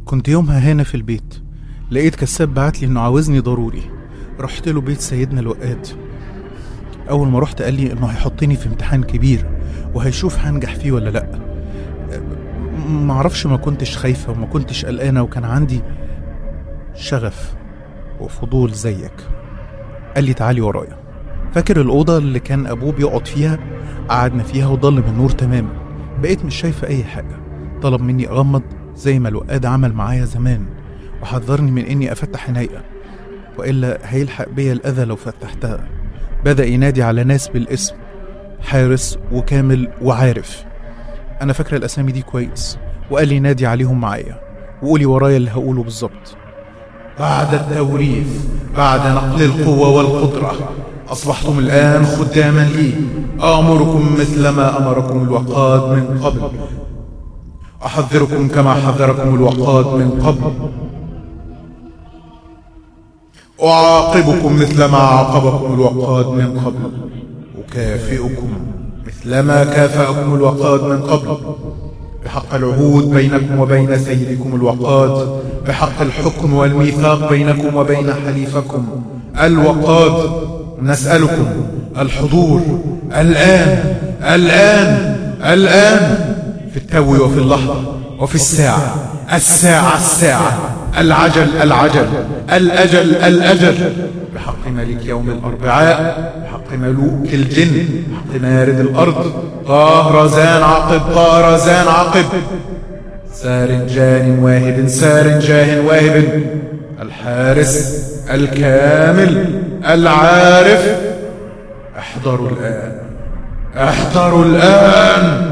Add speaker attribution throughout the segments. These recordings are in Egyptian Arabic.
Speaker 1: كنت يومها هنا في البيت لقيت كساب بعت لي انه عاوزني ضروري رحت له بيت سيدنا الوقاد اول ما رحت قال لي انه هيحطني في امتحان كبير وهيشوف هنجح فيه ولا لا معرفش ما كنتش خايفة وما كنتش قلقانة وكان عندي شغف وفضول زيك قال لي تعالي ورايا فاكر الأوضة اللي كان أبوه بيقعد فيها قعدنا فيها وضلم النور تماما بقيت مش شايفة أي حاجة طلب مني أغمض زي ما الوقاد عمل معايا زمان وحذرني من إني أفتح عينيا وإلا هيلحق بيا الأذى لو فتحتها بدأ ينادي على ناس بالاسم حارس وكامل وعارف أنا فاكرة الأسامي دي كويس وقال لي نادي عليهم معايا وقولي ورايا اللي هقوله بالظبط بعد التوريث بعد نقل القوة والقدرة أصبحتم الآن خداما لي آمركم مثل ما أمركم الوقاد من قبل أحذركم كما حذركم الوقاد من قبل أعاقبكم مثل ما عاقبكم الوقاد من قبل أكافئكم مثل ما كافأكم الوقاد من قبل بحق العهود بينكم وبين سيدكم الوقاد بحق الحكم والميثاق بينكم وبين حليفكم الوقاد نسألكم الحضور الآن الآن الآن في التو وفي اللحظة وفي الساعة الساعة الساعة العجل العجل الأجل الأجل بحق ملك يوم الأربعاء بحق ملوك الجن بحق مارد الأرض طاه رزان عقب طاه رزان عقب سار جان واهب سار جاه واهب الحارس الكامل العارف احضروا الآن احضروا الآن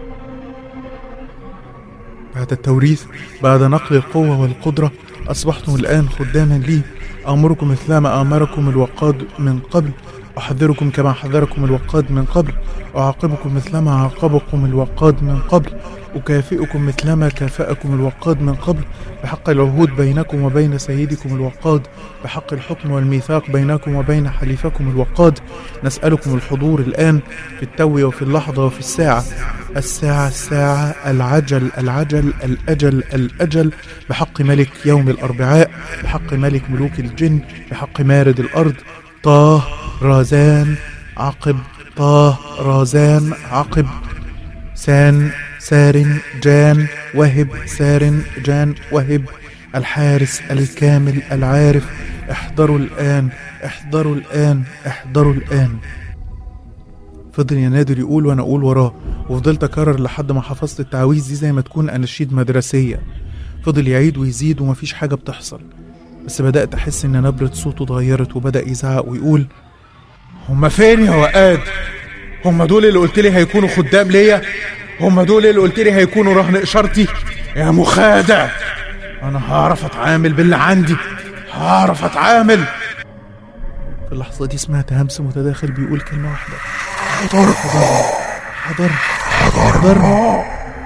Speaker 1: بعد التوريث بعد نقل القوة والقدرة أصبحتم الآن خداما لي أمركم مثلما أمركم الوقاد من قبل أحذركم كما حذركم الوقاد من قبل أعاقبكم مثلما عاقبكم الوقاد من قبل أكافئكم مثلما كافأكم الوقاد من قبل بحق العهود بينكم وبين سيدكم الوقاد بحق الحكم والميثاق بينكم وبين حليفكم الوقاد نسألكم الحضور الآن في التو وفي اللحظة وفي الساعة الساعة الساعة العجل العجل الأجل الأجل بحق ملك يوم الأربعاء بحق ملك ملوك الجن بحق مارد الأرض طاه رازان عقب طاه رازان عقب سان سار جان وهب سار جان وهب الحارس الكامل العارف احضروا الآن احضروا الآن احضروا الآن فضل ينادر يقول وانا اقول وراه وفضلت اكرر لحد ما حفظت التعاويذ دي زي ما تكون اناشيد مدرسيه فضل يعيد ويزيد ومفيش حاجه بتحصل بس بدات احس ان نبره صوته اتغيرت وبدا يزعق ويقول هما فين يا وقاد هما دول اللي قلت لي هيكونوا خدام ليا هما دول اللي قلت لي هيكونوا رهن اشارتي يا مخادع انا هعرف اتعامل باللي عندي هعرف اتعامل في اللحظة دي سمعت همس متداخل بيقول كلمة واحدة حضر حضر حضر حضر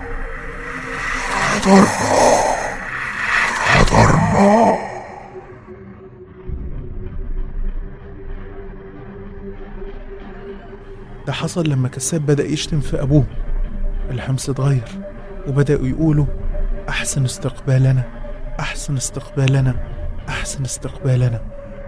Speaker 1: ده حصل لما كساب بدأ يشتم في أبوه الحمس اتغير وبدأوا يقولوا أحسن استقبالنا أحسن استقبالنا أحسن استقبالنا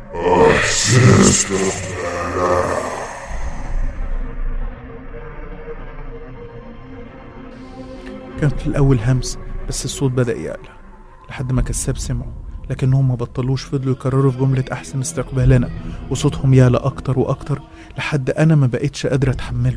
Speaker 1: كان في الأول همس بس الصوت بدأ يعلى لحد ما كساب سمعوا لكنهم ما بطلوش فضلوا يكرروا في جملة أحسن استقبالنا وصوتهم يعلى أكتر وأكتر لحد أنا ما بقتش قادرة أتحمله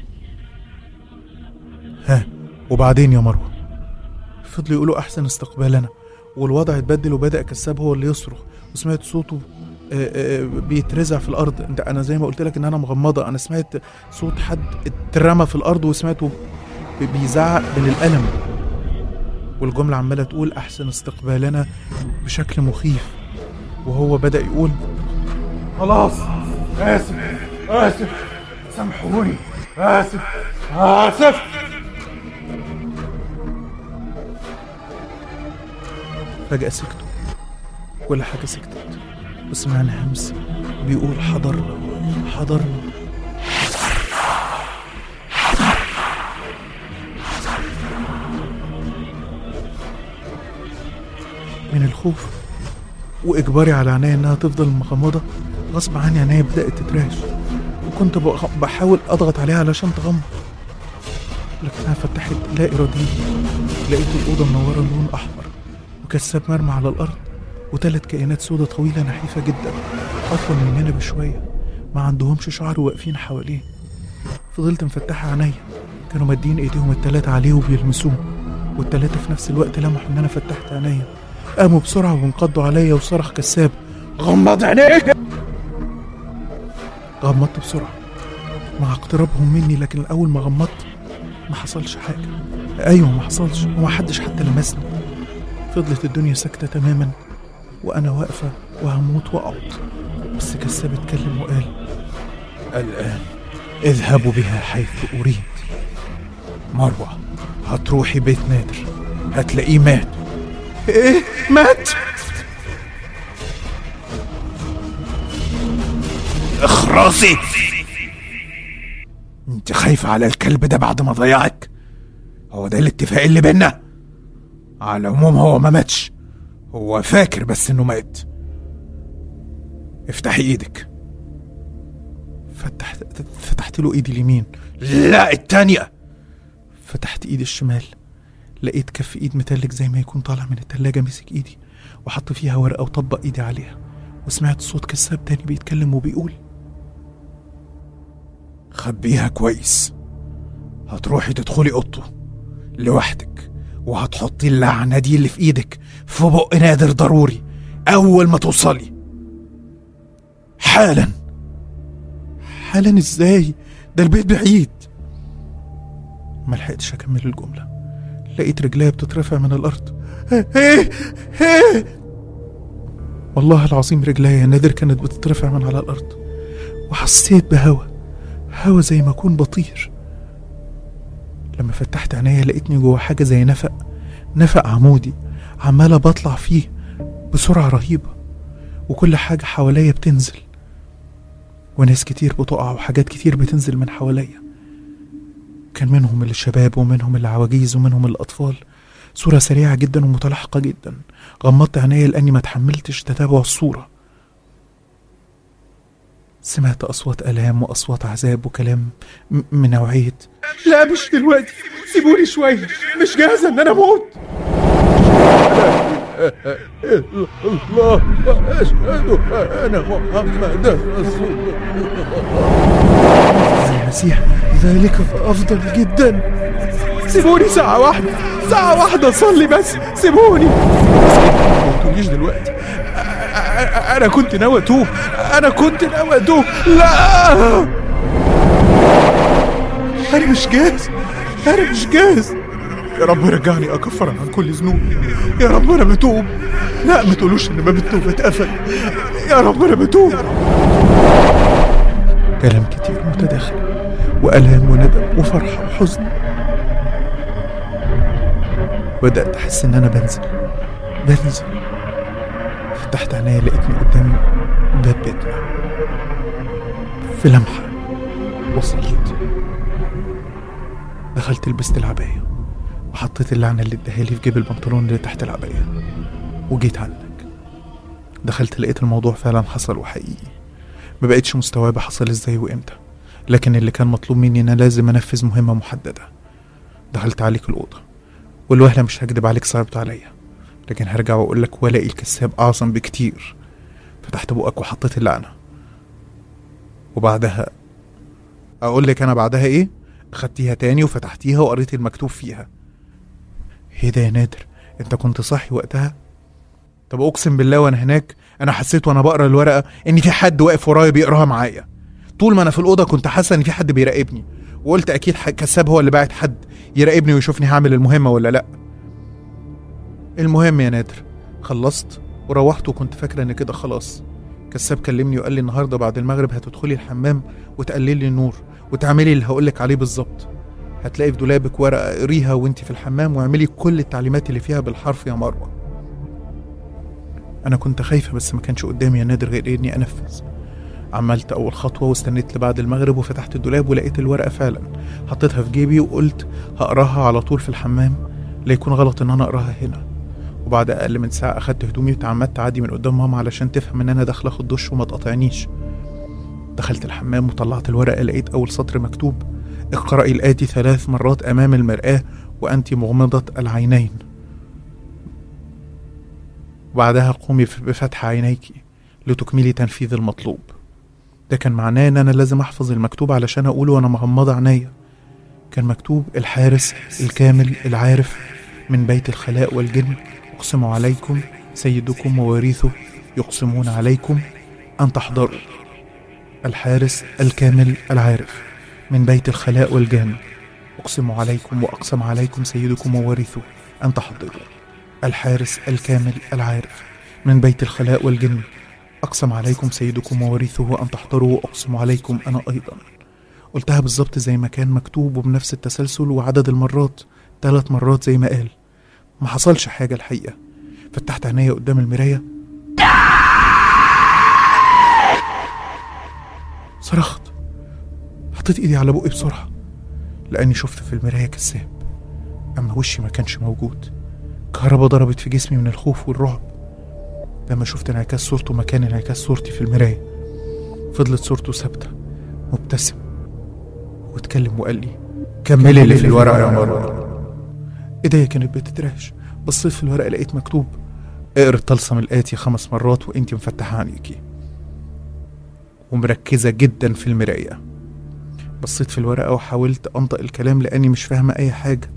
Speaker 1: ها وبعدين يا مروة فضلوا يقولوا أحسن استقبالنا والوضع اتبدل وبدأ كساب هو اللي يصرخ وسمعت صوته آه، آه، بيترزع في الارض انت انا زي ما قلت لك ان انا مغمضه انا سمعت صوت حد اترمى في الارض وسمعته بي- بيزعق من الالم والجمله عماله تقول احسن استقبالنا بشكل مخيف وهو بدا يقول
Speaker 2: خلاص آسف آسف سامحوني آسف آسف
Speaker 1: فجاه سكتوا كل حاجه سكتت وسمعنا همس بيقول حضرنا حضرنا الخوف واجباري على عينيا انها تفضل مغمضه غصب عني عينيا بدات تتراش وكنت بغ- بحاول اضغط عليها علشان تغمض لكنها فتحت لا اراديا لقيت الاوضه منوره لون احمر وكساب مرمى على الارض وثلاث كائنات سودة طويلة نحيفة جدا أطول مننا بشوية ما عندهمش شعر واقفين حواليه فضلت مفتحة عينيا كانوا مادين ايديهم التلاتة عليه وبيلمسوه والتلاتة في نفس الوقت لمحوا ان انا فتحت عينيا قاموا بسرعة وانقضوا عليا وصرخ كساب
Speaker 2: غمض عينيك
Speaker 1: غمضت بسرعة مع اقترابهم مني لكن أول ما غمضت ما حصلش حاجة أيوة ما حصلش وما حدش حتى لمسني فضلت الدنيا ساكتة تماما وأنا واقفة وهموت وأقعد بس كساب اتكلم وقال الآن اذهبوا بها حيث أريد مروة هتروحي بيت نادر هتلاقيه مات ايه مات
Speaker 2: اخرسي انت خايفة على الكلب ده بعد ما ضيعك هو ده الاتفاق اللي بينا على العموم هو ما ماتش هو فاكر بس انه مات افتحي ايدك
Speaker 1: فتحت فتحت له ايدي اليمين
Speaker 2: لا التانية
Speaker 1: فتحت ايدي الشمال لقيت كف ايد متلج زي ما يكون طالع من التلاجة مسك ايدي وحط فيها ورقة وطبق ايدي عليها وسمعت صوت كساب تاني بيتكلم وبيقول
Speaker 2: خبيها كويس هتروحي تدخلي اوضته لوحدك وهتحطي اللعنة دي اللي في ايدك في بق نادر ضروري اول ما توصلي حالا
Speaker 1: حالا ازاي ده البيت بعيد ما لحقتش اكمل الجملة لقيت رجليا بتترفع من الارض ايه ايه والله العظيم رجليا يا نادر كانت بتترفع من على الارض وحسيت بهوا هوا زي ما اكون بطير لما فتحت عينيا لقيتني جوه حاجة زي نفق نفق عمودي عمالة بطلع فيه بسرعة رهيبة وكل حاجة حواليا بتنزل وناس كتير بتقع وحاجات كتير بتنزل من حواليا كان منهم الشباب ومنهم العواجيز ومنهم الأطفال صورة سريعة جدا ومتلاحقة جدا غمضت عينيا لأني ما تحملتش تتابع الصورة سمعت أصوات آلام وأصوات عذاب وكلام م- من نوعية لا مش دلوقتي سيبوني شوية مش جاهزة إن أنا أموت
Speaker 2: الله واشهد ان محمدا رسول
Speaker 1: المسيح ذلك أفضل جدا سيبوني ساعة واحدة ساعة واحدة أصلي بس سيبوني ما تقوليش دلوقتي أ- أ- أنا كنت ناوي أتوب أنا كنت ناوي أتوب لا أنا مش جاهز أنا مش جاهز يا رب رجعني أكفر عن كل ذنوبي يا رب أنا بتوب لا ما تقولوش إن باب التوبة اتقفل يا رب أنا بتوب كلام كتير متداخل وألام وندم وفرحة وحزن بدأت أحس إن أنا بنزل بنزل فتحت عينيا لقيتني قدام باب بيتنا في لمحة وصلت دخلت لبست العباية وحطيت اللعنة اللي اداها لي في جيب البنطلون اللي تحت العباية وجيت عندك دخلت لقيت الموضوع فعلا حصل وحقيقي ما بقتش مستوعبة حصل ازاي وامتى لكن اللي كان مطلوب مني ان انا لازم انفذ مهمة محددة دخلت عليك الأوضة والوهلة مش هكدب عليك صعبت عليا لكن هرجع واقول لك والاقي الكذاب اعظم بكتير فتحت بقك وحطيت اللعنة وبعدها اقول لك انا بعدها ايه خدتيها تاني وفتحتيها وقريت المكتوب فيها ايه ده يا نادر انت كنت صاحي وقتها طب اقسم بالله وانا هناك انا حسيت وانا بقرا الورقه ان في حد واقف ورايا بيقراها معايا طول ما انا في الاوضه كنت حاسه ان في حد بيراقبني وقلت اكيد ح- كساب هو اللي باعت حد يراقبني ويشوفني هعمل المهمه ولا لا المهم يا نادر خلصت وروحت وكنت فاكره ان كده خلاص كساب كلمني وقال لي النهارده بعد المغرب هتدخلي الحمام وتقللي لي النور وتعملي اللي هقولك عليه بالظبط هتلاقي في دولابك ورقه اقريها وانت في الحمام واعملي كل التعليمات اللي فيها بالحرف يا مروه انا كنت خايفه بس ما كانش قدامي يا نادر غير اني انفذ عملت اول خطوه واستنيت لبعد المغرب وفتحت الدولاب ولقيت الورقه فعلا حطيتها في جيبي وقلت هقراها على طول في الحمام لا يكون غلط ان انا اقراها هنا وبعد أقل من ساعة أخدت هدومي وتعمدت أعدي من قدام ماما علشان تفهم إن أنا داخل أخد دش وما تقاطعنيش دخلت الحمام وطلعت الورقة لقيت أول سطر مكتوب اقرأي الآتي ثلاث مرات أمام المرآة وأنت مغمضة العينين وبعدها قومي بفتح عينيك لتكملي تنفيذ المطلوب ده كان معناه ان انا لازم احفظ المكتوب علشان اقوله وانا مغمضة عينيا كان مكتوب الحارس الكامل العارف من بيت الخلاء والجن اقسم عليكم سيدكم ووريثه يقسمون عليكم ان تحضروا الحارس الكامل العارف من بيت الخلاء والجن اقسم عليكم واقسم عليكم سيدكم وورثه ان تحضروا الحارس الكامل العارف من بيت الخلاء والجن أقسم عليكم سيدكم وورثه أن تحضروا وأقسم عليكم أنا أيضا قلتها بالظبط زي ما كان مكتوب وبنفس التسلسل وعدد المرات ثلاث مرات زي ما قال ما حصلش حاجة الحقيقة فتحت عينيا قدام المراية صرخت حطيت ايدي على بقي بسرعة لأني شفت في المراية كذاب أما وشي ما كانش موجود كهربا ضربت في جسمي من الخوف والرعب لما شفت انعكاس صورته مكان انعكاس صورتي في المراية فضلت صورته ثابتة مبتسم واتكلم وقال لي
Speaker 2: كملي اللي في الورقة يا مروة
Speaker 1: ايديا كانت بتترعش بصيت في الورقة لقيت مكتوب اقرا الطلسم الآتي خمس مرات وانتي مفتحة عينيكي ومركزة جدا في المراية بصيت في الورقة وحاولت أنطق الكلام لأني مش فاهمة أي حاجة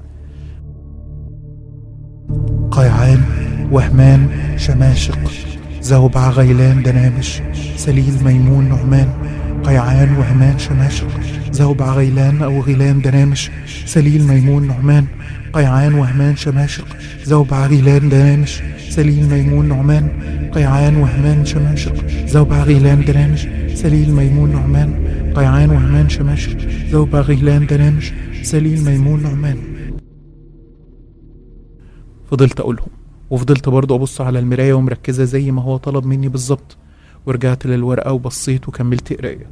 Speaker 1: قيعان وهمان شماشق زوبع غيلان دنامش سليل ميمون نعمان قيعان وهمان شماشق زوبع غيلان أو غيلان دنامش سليل ميمون نعمان قيعان وهمان شماشق زوبع غيلان دنامش سليل ميمون نعمان قيعان وهمان شماشق زوبع غيلان دنامش سليل ميمون نعمان قيعان وهمان شماشق زوبع غيلان دنامش سليل ميمون نعمان فضلت أقولهم وفضلت برضه أبص على المراية ومركزة زي ما هو طلب مني بالظبط ورجعت للورقة وبصيت وكملت قراية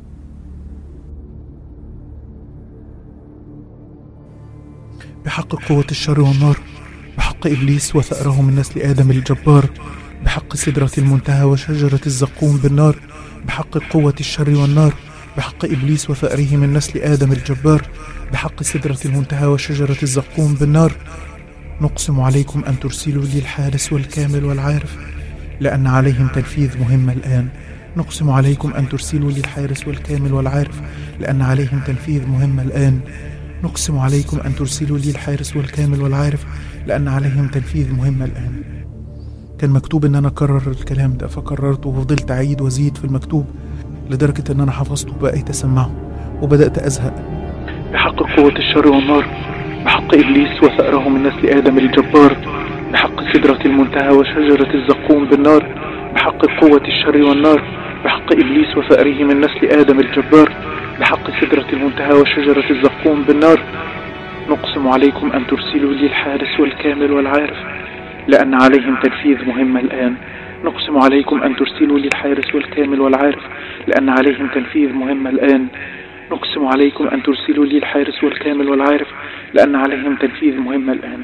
Speaker 1: بحق قوة الشر والنار بحق إبليس وثأره من نسل آدم الجبار بحق سدرة المنتهى وشجرة الزقوم بالنار بحق قوة الشر والنار بحق إبليس وثأره من نسل آدم الجبار بحق سدرة المنتهى وشجرة الزقوم بالنار نقسم عليكم أن ترسلوا لي الحارس والكامل والعارف لأن عليهم تنفيذ مهمة الآن نقسم عليكم أن ترسلوا لي الحارس والكامل والعارف لأن عليهم تنفيذ مهمة الآن نقسم عليكم أن ترسلوا لي الحارس والكامل والعارف لأن عليهم تنفيذ مهمة الآن كان مكتوب إن أنا أكرر الكلام ده فكررته وفضلت أعيد وأزيد في المكتوب لدرجة إن أنا حفظته وبقيت أسمعه وبدأت أزهق بحق قوة الشر والنار بحق إبليس وثأره من نسل آدم الجبار بحق سدرة المنتهى وشجرة الزقوم بالنار بحق قوة الشر والنار بحق إبليس وثأره من نسل آدم الجبار بحق سدرة المنتهى وشجرة الزقوم بالنار نقسم عليكم أن ترسلوا لي الحارس والكامل والعارف لأن عليهم تنفيذ مهمة الآن نقسم عليكم أن ترسلوا لي الحارس والكامل والعارف لأن عليهم تنفيذ مهمة الآن نقسم عليكم أن ترسلوا لي الحارس والكامل والعارف لأن عليهم تنفيذ مهمة الآن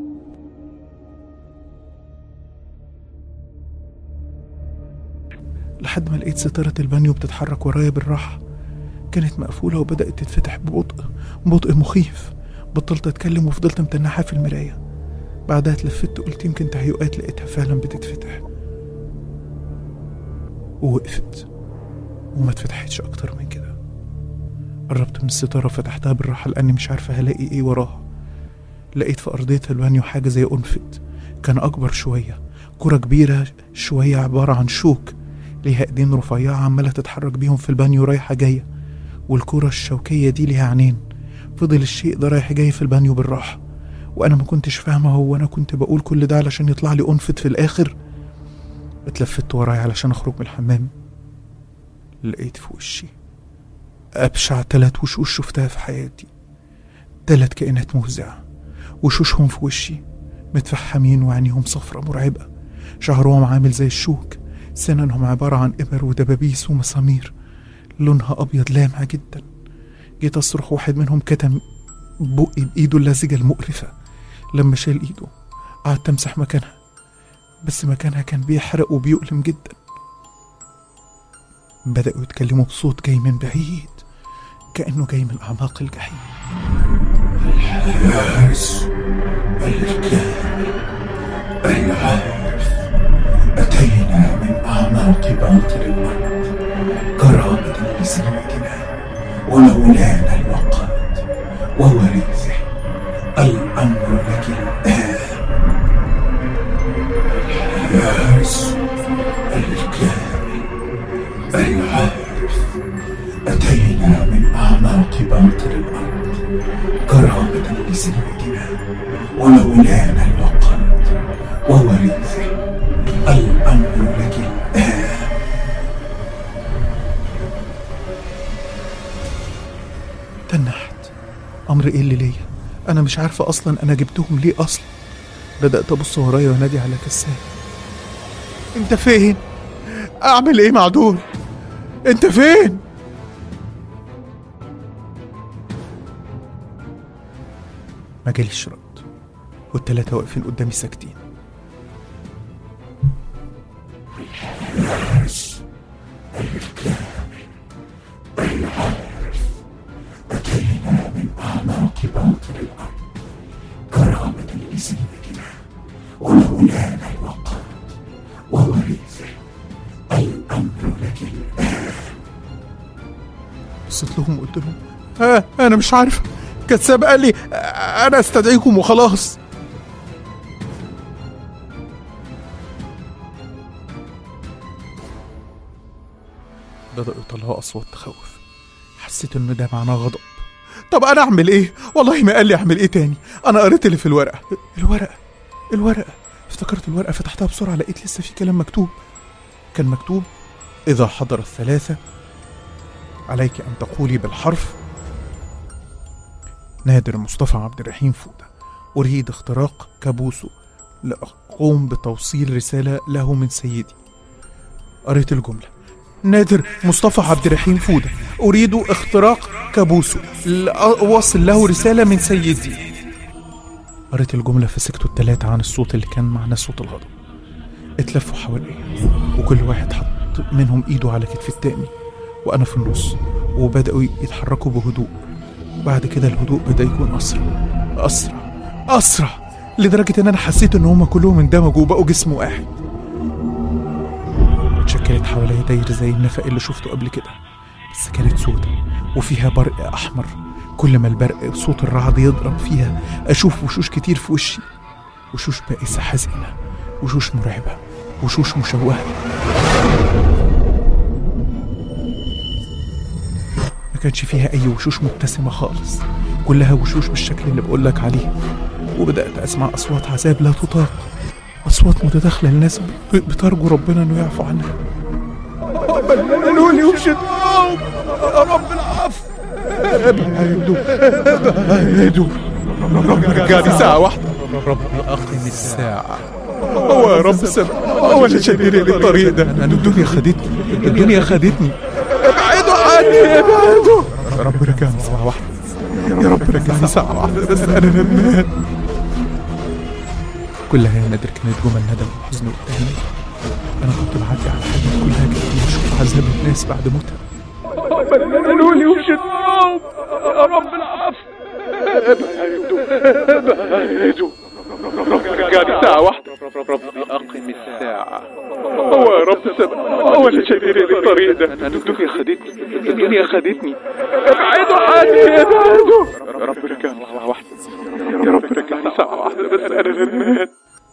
Speaker 1: لحد ما لقيت ستارة البانيو بتتحرك ورايا بالراحة كانت مقفولة وبدأت تتفتح ببطء ببطء مخيف بطلت أتكلم وفضلت متنحة في المراية بعدها اتلفت قلت يمكن تهيؤات لقيتها فعلا بتتفتح ووقفت وما اتفتحتش أكتر من كده قربت من الستارة فتحتها بالراحة لأني مش عارفة هلاقي إيه وراها لقيت في أرضية البانيو حاجة زي أنفت كان أكبر شوية كرة كبيرة شوية عبارة عن شوك ليها ايدين رفيعة عمالة تتحرك بيهم في البانيو رايحة جاية والكرة الشوكية دي ليها عينين فضل الشيء ده رايح جاي في البانيو بالراحة وأنا ما كنتش فاهمة هو أنا كنت بقول كل ده علشان يطلع لي أنفت في الآخر اتلفت ورايا علشان أخرج من الحمام لقيت في وشي أبشع تلات وشوش شفتها في حياتي تلات كائنات مفزعة وشوشهم في وشي متفحمين وعينيهم صفرة مرعبة شعرهم عامل زي الشوك سننهم عبارة عن إبر ودبابيس ومسامير لونها أبيض لامع جدا جيت أصرخ واحد منهم كتم بقي بإيده اللزجة المقرفة لما شال إيده قعدت أمسح مكانها بس مكانها كان بيحرق وبيؤلم جدا بدأوا يتكلموا بصوت جاي من بعيد كأنه جاي من أعماق الجحيم
Speaker 3: الحارس الكامل العارف أتينا من أعماق باطل الأرض كرامة لسيدنا ومولانا الوقاد ووريثه الأمر لك الآن الحارس الكامل العارف أتينا من أعماق باطل الأرض كرامة لسيدنا ومولانا الوقاد ووريثه الأمر لك الآن
Speaker 1: تنحت أمر إيه اللي ليا أنا مش عارفة أصلا أنا جبتهم ليه أصلا بدأت أبص ورايا وأنادي على كساب أنت فين؟ أعمل إيه مع دول؟ أنت فين؟ ما جاليش رد والتلاتة واقفين قدامي ساكتين
Speaker 3: الحارس الكامل العارف أتينا من أعماق باطل الأرض كرامة لسيدنا ومولانا الوقاد ووريثه الأمر لك الآن
Speaker 1: بصيت لهم قلت لهم ها أنا مش عارف كساب قال لي أنا أستدعيكم وخلاص بدأوا يطلعوا أصوات تخوف حسيت إن ده معناه غضب طب أنا أعمل إيه؟ والله ما قال لي أعمل إيه تاني أنا قريت اللي في الورقة الورقة الورقة افتكرت الورقة فتحتها بسرعة لقيت لسه في كلام مكتوب كان مكتوب إذا حضر الثلاثة عليك أن تقولي بالحرف نادر مصطفى عبد الرحيم فودة أريد اختراق كابوسه لأقوم بتوصيل رسالة له من سيدي قريت الجملة نادر مصطفى عبد الرحيم فودة أريد اختراق كابوسه لأوصل له رسالة من سيدي قريت الجملة فسكتوا التلاتة عن الصوت اللي كان معناه صوت الغضب اتلفوا حواليا وكل واحد حط منهم ايده على كتف التاني وانا في النص وبدأوا يتحركوا بهدوء بعد كده الهدوء بدأ يكون أسرع أسرع أسرع لدرجة إن أنا حسيت إن هما كلهم اندمجوا وبقوا جسم واحد اتشكلت حواليا دايرة زي النفق اللي شفته قبل كده بس كانت سودة وفيها برق أحمر كل ما البرق صوت الرعد يضرب فيها أشوف وشوش كتير في وشي وشوش بائسة حزينة وشوش مرعبة وشوش مشوهة ما كانش فيها أي وشوش مبتسمة خالص كلها وشوش بالشكل اللي بقولك عليه وبدأت أسمع أصوات عذاب لا تطاق أصوات متداخلة لناس ب- بترجو ربنا إنه يعفو عنها قالوا لي ومشيت رب العفو ابعدوا ابعدوا رب رجعني ساعة واحدة رب أقم الساعة هو يا رب سبب هو اللي شدني للطريق ده الدنيا خدتني الدنيا خدتني ابعدوا عني ابعدوا يا رب رجعني ساعة واحدة يا رب رجعني ساعة واحدة بس أنا ندمان كلها يا نادر كانت جمل ندم وحزن واتهام أنا كنت بعدي على حاجات كلها كانت بشوف عذاب الناس بعد موتها قالوا لي ومشيت يا رب العفو ابعدوا ابعدوا رجعني ساعة واحدة رب أقم الساعة هو يا رب سبب هو اللي شايفني للطريق ده الدنيا خدتني الدنيا خدتني ابعدوا عني ابعدوا يا رب رجعني ساعة واحدة يا رب رجعني ساعة واحدة بس أنا ندمان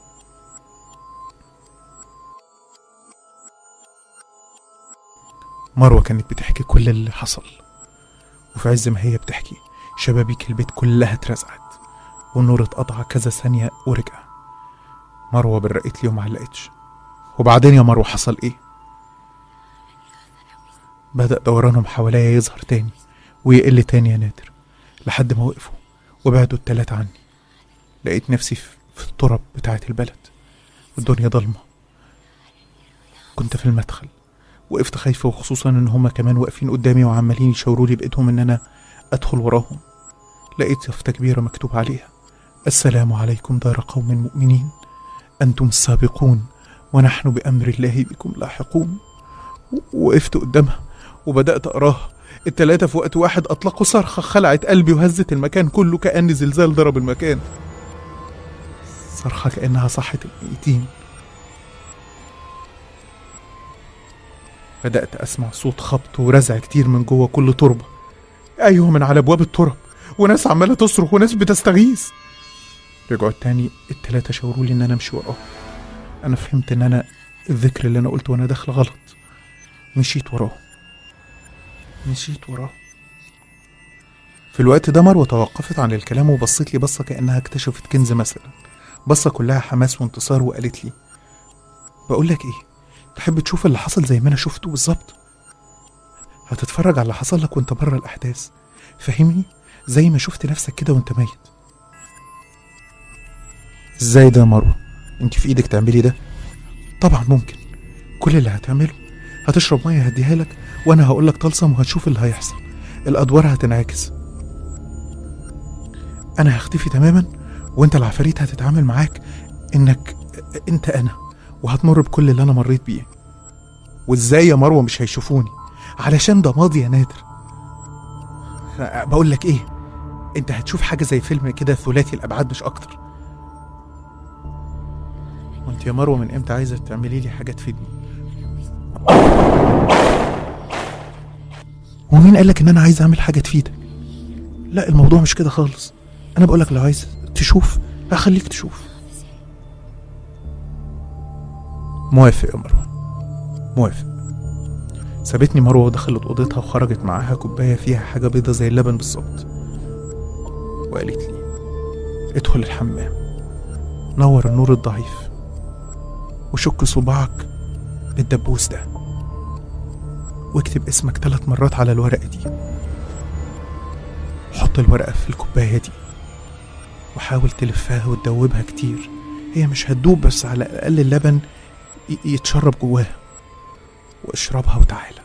Speaker 1: مروة كانت بتحكي كل اللي حصل وفي عز ما هي بتحكي شبابيك البيت كلها اترزعت والنور اتقطع كذا ثانية ورجع مروة برقت لي وما علقتش وبعدين يا مروة حصل ايه بدأ دورانهم حواليا يظهر تاني ويقل تاني يا نادر لحد ما وقفوا وبعدوا التلاتة عني لقيت نفسي في في التراب بتاعة البلد والدنيا ضلمة كنت في المدخل وقفت خايفة وخصوصا ان هما كمان واقفين قدامي وعمالين يشاوروا لي بايدهم ان انا ادخل وراهم لقيت يافطة كبيرة مكتوب عليها السلام عليكم دار قوم مؤمنين انتم السابقون ونحن بأمر الله بكم لاحقون و- وقفت قدامها وبدأت أقراها التلاتة في وقت واحد أطلقوا صرخة خلعت قلبي وهزت المكان كله كأن زلزال ضرب المكان صرخة كأنها صحت الميتين بدأت أسمع صوت خبط ورزع كتير من جوه كل تربة أيوه من على أبواب الترب وناس عمالة تصرخ وناس بتستغيث رجعوا تاني التلاتة شاوروا لي إن أنا أمشي وراهم أنا فهمت إن أنا الذكر اللي أنا قلته وأنا داخل غلط مشيت وراه مشيت وراه في الوقت ده مروة توقفت عن الكلام وبصت لي بصة كأنها اكتشفت كنز مثلا بصة كلها حماس وانتصار وقالت لي بقول لك ايه تحب تشوف اللي حصل زي ما انا شفته بالظبط هتتفرج على اللي حصل لك وانت بره الاحداث فهمني زي ما شفت نفسك كده وانت ميت ازاي ده يا مروه انت في ايدك تعملي ده طبعا ممكن كل اللي هتعمله هتشرب ميه هديها لك وانا هقول لك طلسم وهتشوف اللي هيحصل الادوار هتنعكس انا هختفي تماما وانت العفاريت هتتعامل معاك انك انت انا وهتمر بكل اللي انا مريت بيه وازاي يا مروه مش هيشوفوني علشان ده ماضي يا نادر بقول لك ايه انت هتشوف حاجه زي فيلم كده ثلاثي الابعاد مش اكتر وانت يا مروه من امتى عايزه تعملي لي حاجه تفيدني ومين قال لك ان انا عايز اعمل حاجه تفيدك لا الموضوع مش كده خالص انا بقول لك لو عايز تشوف هخليك تشوف موافق يا مروه موافق سابتني مروه ودخلت اوضتها وخرجت معاها كوبايه فيها حاجه بيضه زي اللبن بالظبط وقالت لي ادخل الحمام نور النور الضعيف وشك صباعك بالدبوس ده واكتب اسمك ثلاث مرات على الورقة دي حط الورقة في الكوباية دي وحاول تلفها وتدوبها كتير هي مش هتدوب بس على الأقل اللبن ي- يتشرب جواها واشربها وتعالى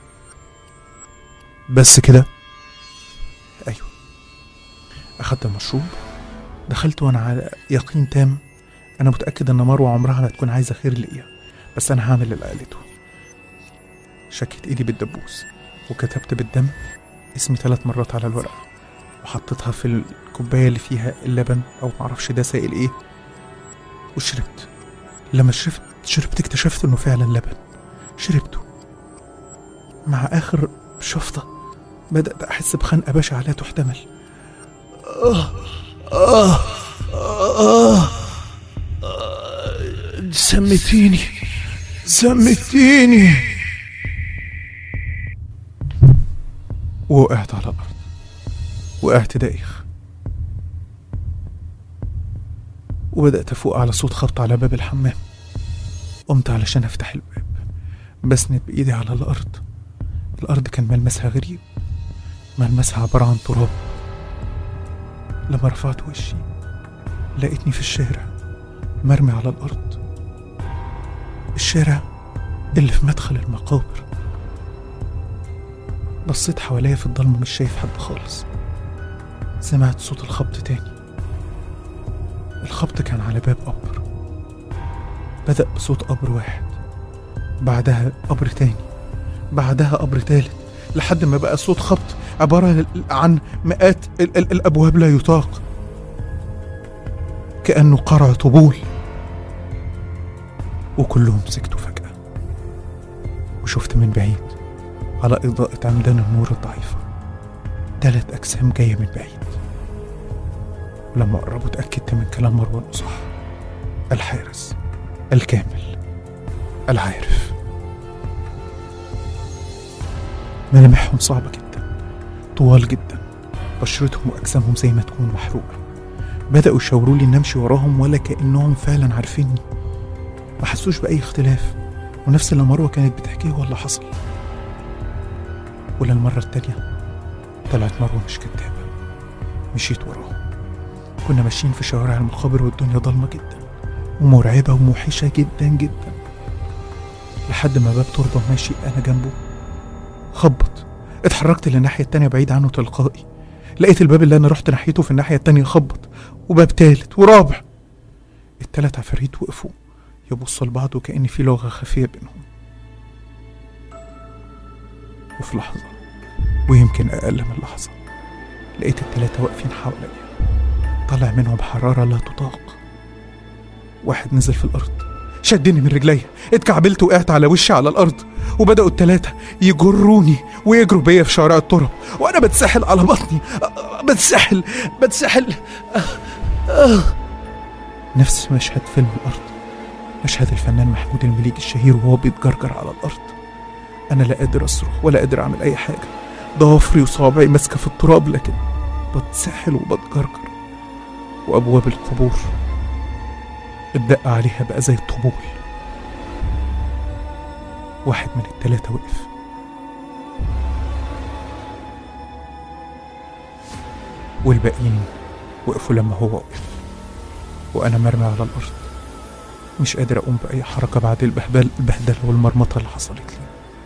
Speaker 1: بس كده أيوة أخدت المشروب دخلت وأنا على يقين تام أنا متأكد إن مروة عمرها ما تكون عايزة خير ليا بس أنا هعمل اللي قالته شكت ايدي بالدبوس وكتبت بالدم اسمي ثلاث مرات على الورقة وحطيتها في الكوباية اللي فيها اللبن أو معرفش ده سائل ايه وشربت لما شربت شربت اكتشفت انه فعلا لبن شربته مع آخر شفطة بدأت أحس بخنقة بشعة لا تحتمل آه آه آه آه سمتيني سمتيني ووقعت على الأرض وقعت دايخ وبدأت أفوق على صوت خبط على باب الحمام قمت علشان أفتح الباب بسند بإيدي على الأرض الأرض كان ملمسها غريب ملمسها عبارة عن تراب لما رفعت وشي لقيتني في الشارع مرمي على الأرض الشارع اللي في مدخل المقابر بصيت حواليا في الضلمة مش شايف حد خالص سمعت صوت الخبط تاني الخبط كان على باب قبر بدأ بصوت قبر واحد بعدها قبر تاني بعدها قبر تالت لحد ما بقى صوت خبط عبارة عن مئات ال- ال- الأبواب لا يطاق كأنه قرع طبول وكلهم سكتوا فجأة وشفت من بعيد على إضاءة عمدان النور الضعيفة تلات أجسام جاية من بعيد ولما قربوا اتأكدت من كلام مروان صح الحارس الكامل العارف ملامحهم صعبة جدا طوال جدا بشرتهم وأجسامهم زي ما تكون محروقة بدأوا يشاوروا لي إن أمشي وراهم ولا كأنهم فعلا عارفيني ما حسوش بأي اختلاف ونفس اللي مروة كانت بتحكيه هو اللي حصل وللمرة التانية طلعت مروة مش كدابة مشيت وراهم كنا ماشيين في شوارع المقابر والدنيا ضلمة جدا ومرعبة وموحشة جدا جدا لحد ما باب تربة ماشي أنا جنبه خبط اتحركت للناحية التانية بعيد عنه تلقائي لقيت الباب اللي أنا رحت ناحيته في الناحية التانية خبط وباب تالت ورابع التلات عفاريت وقفوا يبصوا لبعض وكأن في لغة خفية بينهم وفي لحظة ويمكن أقل من لحظة لقيت التلاتة واقفين حواليا طالع منهم حرارة لا تطاق واحد نزل في الأرض شدني من رجليا اتكعبلت وقعت على وشي على الأرض وبدأوا التلاتة يجروني ويجروا بيا في شوارع التراب وأنا بتسحل على بطني أ- بتسحل بتسحل نفس مشهد فيلم الأرض مشهد الفنان محمود المليجي الشهير وهو بيتجرجر على الأرض أنا لا قادر أصرخ ولا قادر أعمل أي حاجة ضوافري وصوابعي ماسكة في التراب لكن بتسحل وبتجرجر وأبواب القبور الدق عليها بقى زي الطبول واحد من التلاتة وقف والباقيين وقفوا لما هو وقف وأنا مرمي على الأرض مش قادر أقوم بأي حركة بعد البهبل البهدلة والمرمطة اللي حصلت لي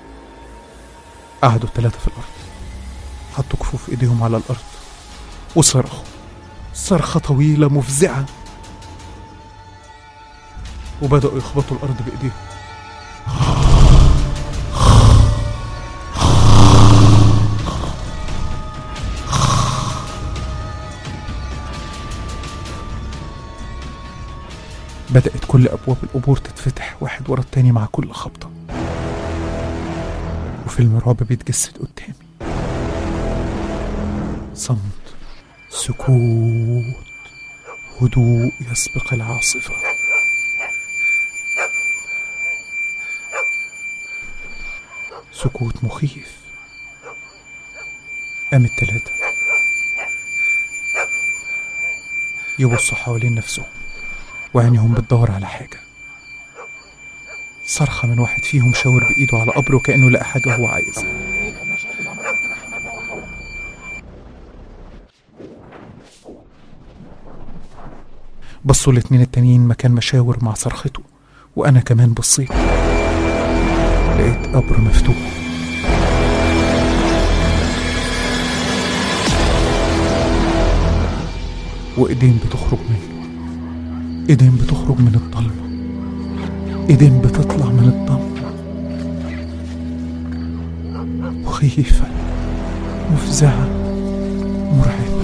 Speaker 1: قعدوا التلاتة في الأرض حطوا كفوف إيديهم على الأرض وصرخوا صرخة طويلة مفزعة وبدأوا يخبطوا الأرض بإيديهم بدأت كل أبواب القبور تتفتح واحد ورا التاني مع كل خبطة وفيلم رعب بيتجسد قدامي صمت سكوت هدوء يسبق العاصفة سكوت مخيف قام التلاتة يبصوا حوالين نفسهم وعينيهم بتدور على حاجة صرخة من واحد فيهم شاور بإيده على قبره كأنه لقى حاجة هو عايزها بصوا الاتنين التانيين مكان مشاور مع صرخته وأنا كمان بصيت لقيت قبر مفتوح وإيدين بتخرج منه إيدين بتخرج من الضلمة إيدين بتطلع من الضلمة مخيفة مفزعة مرعبة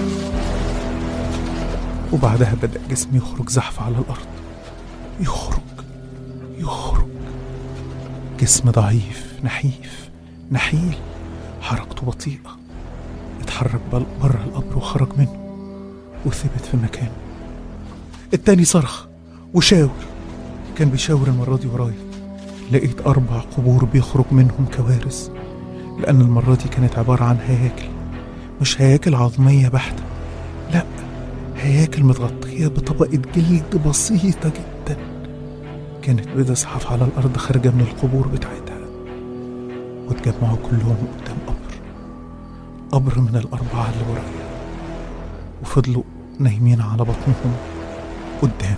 Speaker 1: وبعدها بدأ جسمي يخرج زحف على الأرض يخرج يخرج جسم ضعيف نحيف نحيل حركته بطيئة اتحرك بل- بره القبر وخرج منه وثبت في مكانه التاني صرخ وشاور كان بيشاور المرة دي ورايا لقيت أربع قبور بيخرج منهم كوارث لأن المرة دي كانت عبارة عن هياكل مش هياكل عظمية بحتة لأ هياكل متغطية بطبقة جلد بسيطة جدا كانت بتزحف على الأرض خارجة من القبور بتاعتها واتجمعوا كلهم قدام قبر قبر من الأربعة اللي ورايا وفضلوا نايمين على بطنهم قدام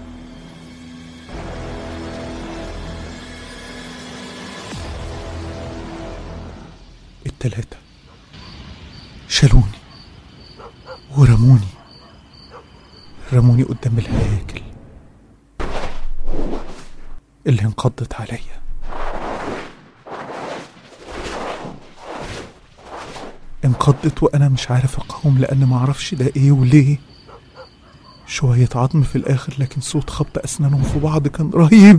Speaker 1: التلاتة شالوني ورموني رموني قدام الهياكل اللي انقضت عليا انقضت وانا مش عارف اقاوم لان معرفش ده ايه وليه شوية عظم في الاخر لكن صوت خبط اسنانهم في بعض كان رهيب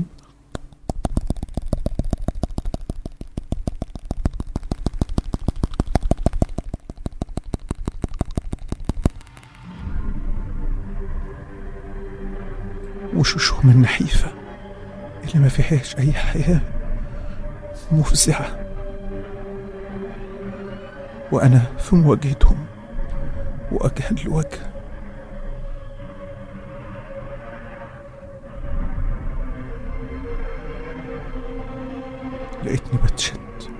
Speaker 1: وشوشهم النحيفة اللي ما فيهاش أي حياة مفزعة وأنا في مواجهتهم وجها لوجه لقيتني بتشد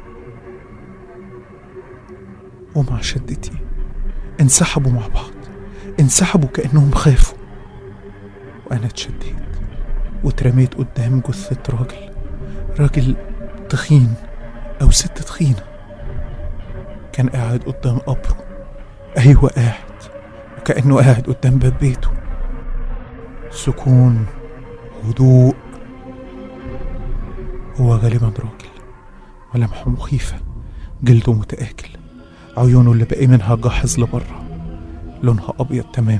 Speaker 1: ومع شدتي انسحبوا مع بعض انسحبوا كأنهم خافوا وأنا اتشديت واترميت قدام جثة راجل راجل تخين أو ست تخينة كان قاعد قدام قبره أيوة قاعد وكأنه قاعد قدام باب بيته سكون هدوء هو غالبا راجل ملامحه مخيفة جلده متآكل عيونه اللي باقي منها جاحظ لبره لونها أبيض تماما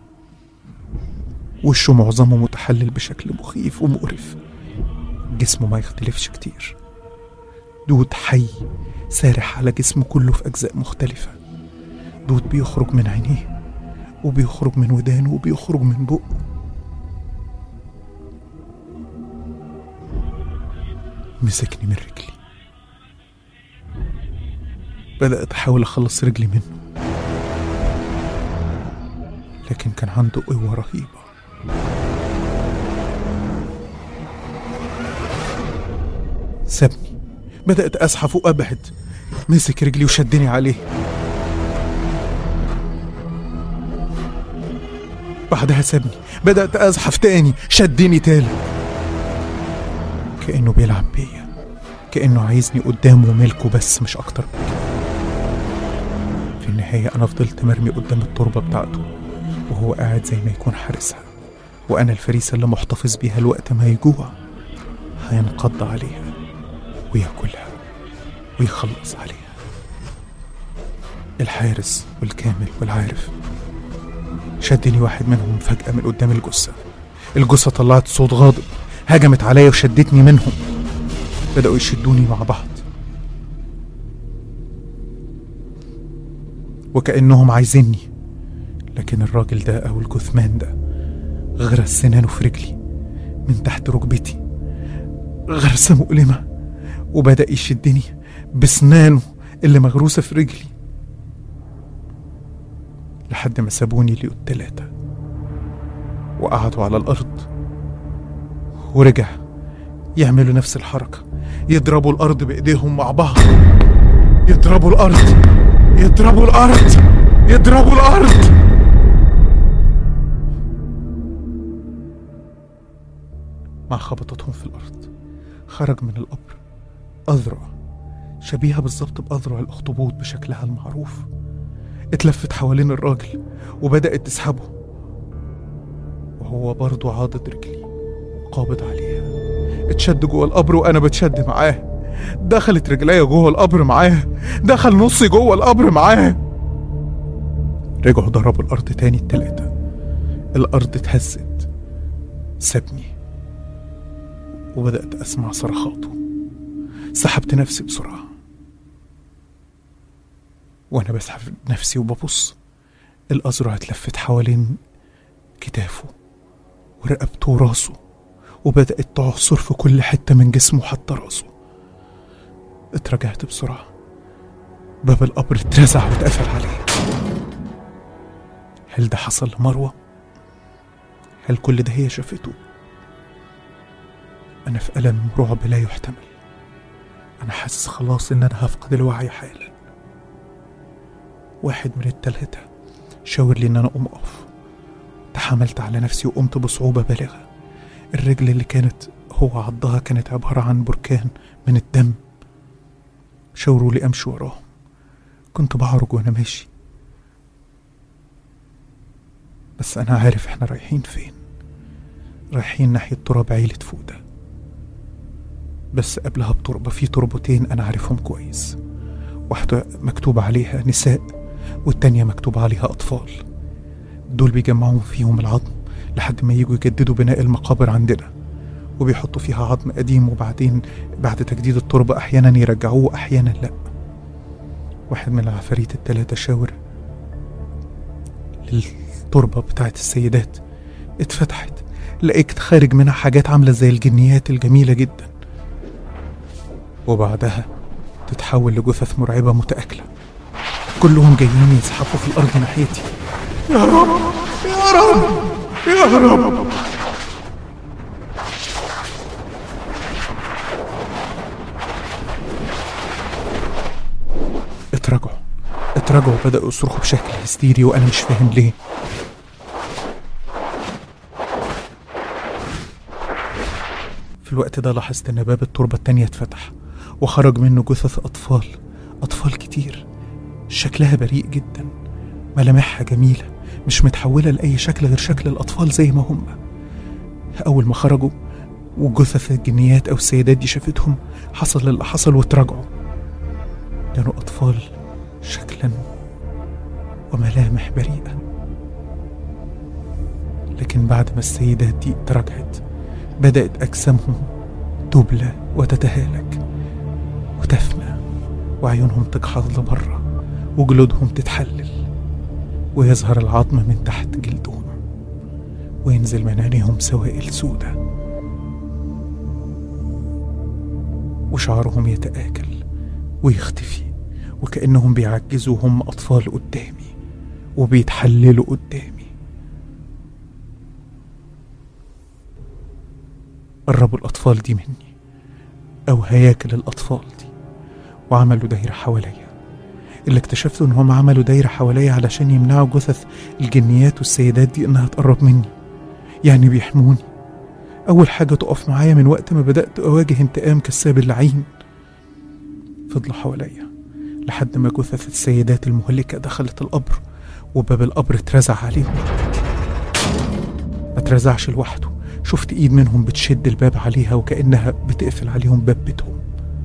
Speaker 1: وشه معظمه متحلل بشكل مخيف ومقرف جسمه ما يختلفش كتير دود حي سارح على جسمه كله في أجزاء مختلفة دود بيخرج من عينيه وبيخرج من ودانه وبيخرج من بقه مسكني من رجلي بدأت أحاول أخلص رجلي منه لكن كان عنده قوة رهيبة سابني بدأت أزحف وأبعد مسك رجلي وشدني عليه بعدها سابني بدأت أزحف تاني شدني تالت كأنه بيلعب بيا كأنه عايزني قدامه ملكه بس مش أكتر من كده في النهاية أنا فضلت مرمي قدام التربة بتاعته وهو قاعد زي ما يكون حارسها وأنا الفريسة اللي محتفظ بيها الوقت ما يجوع هينقض عليها وياكلها ويخلص عليها الحارس والكامل والعارف شدني واحد منهم فجأة من قدام الجثة الجثة طلعت صوت غاضب هجمت عليا وشدتني منهم بدأوا يشدوني مع بعض وكأنهم عايزيني لكن الراجل ده أو الجثمان ده غرس سنانه في رجلي من تحت ركبتي غرسة مؤلمة وبدأ يشدني بسنانه اللي مغروسة في رجلي لحد ما سابوني لي التلاتة وقعدوا على الأرض ورجع يعملوا نفس الحركة يضربوا الأرض بإيديهم مع بعض يضربوا الأرض يضربوا الأرض يضربوا الأرض مع خبطتهم في الأرض خرج من القبر أذرع شبيهة بالظبط بأذرع الأخطبوط بشكلها المعروف اتلفت حوالين الراجل وبدأت تسحبه وهو برضه عاضد رجلي وقابض عليها اتشد جوه القبر وأنا بتشد معاه دخلت رجليا جوه القبر معاه دخل نصي جوه القبر معاه رجعوا ضربوا الأرض تاني التلاتة الأرض اتهزت سابني وبدأت أسمع صرخاته سحبت نفسي بسرعة وأنا بسحب نفسي وببص الأزرع اتلفت حوالين كتافه ورقبته وراسه وبدأت تعصر في كل حتة من جسمه حتى راسه اترجعت بسرعة باب القبر اترزع واتقفل عليه هل ده حصل لمروة؟ هل كل ده هي شافته؟ أنا في ألم ورعب لا يحتمل أنا حاسس خلاص إن أنا هفقد الوعي حالا واحد من التلاتة شاور لي إن أنا أقوم أقف تحملت على نفسي وقمت بصعوبة بالغة الرجل اللي كانت هو عضها كانت عبارة عن بركان من الدم شاوروا لي أمشي وراهم كنت بعرج وأنا ماشي بس أنا عارف إحنا رايحين فين رايحين ناحية تراب عيلة فودة بس قبلها بتربة في تربتين أنا عارفهم كويس واحدة مكتوب عليها نساء والتانية مكتوب عليها أطفال دول بيجمعوا فيهم العظم لحد ما يجوا يجددوا بناء المقابر عندنا وبيحطوا فيها عظم قديم وبعدين بعد تجديد التربة أحيانا يرجعوه أحيانا لأ واحد من العفاريت التلاتة شاور للتربة بتاعت السيدات اتفتحت لقيت خارج منها حاجات عاملة زي الجنيات الجميلة جدا وبعدها تتحول لجثث مرعبة متآكلة كلهم جايين يزحفوا في الأرض ناحيتي يا رب يا رب يا رب اتراجعوا اتراجعوا بدأوا يصرخوا بشكل هستيري وأنا مش فاهم ليه في الوقت ده لاحظت إن باب التربة التانية اتفتح وخرج منه جثث أطفال أطفال كتير شكلها بريء جدا ملامحها جميلة مش متحولة لأي شكل غير شكل الأطفال زي ما هم أول ما خرجوا وجثث الجنيات أو السيدات دي شافتهم حصل اللي حصل وتراجعوا كانوا أطفال شكلا وملامح بريئة لكن بعد ما السيدات دي تراجعت بدأت أجسامهم تبلى وتتهالك وتفنى وعيونهم تجحظ لبره وجلودهم تتحلل ويظهر العظم من تحت جلدهم وينزل من عينيهم سوائل سودة وشعرهم يتآكل ويختفي وكأنهم بيعجزوا هم أطفال قدامي وبيتحللوا قدامي قربوا الأطفال دي مني أو هياكل الأطفال دي وعملوا دايرة حواليا اللي اكتشفته إنهم عملوا دايرة حواليا علشان يمنعوا جثث الجنيات والسيدات دي إنها تقرب مني يعني بيحموني أول حاجة تقف معايا من وقت ما بدأت أواجه انتقام كساب اللعين فضلوا حواليا لحد ما جثث السيدات المهلكة دخلت القبر وباب القبر اترزع عليهم ما اترزعش لوحده شفت ايد منهم بتشد الباب عليها وكأنها بتقفل عليهم باب بيتهم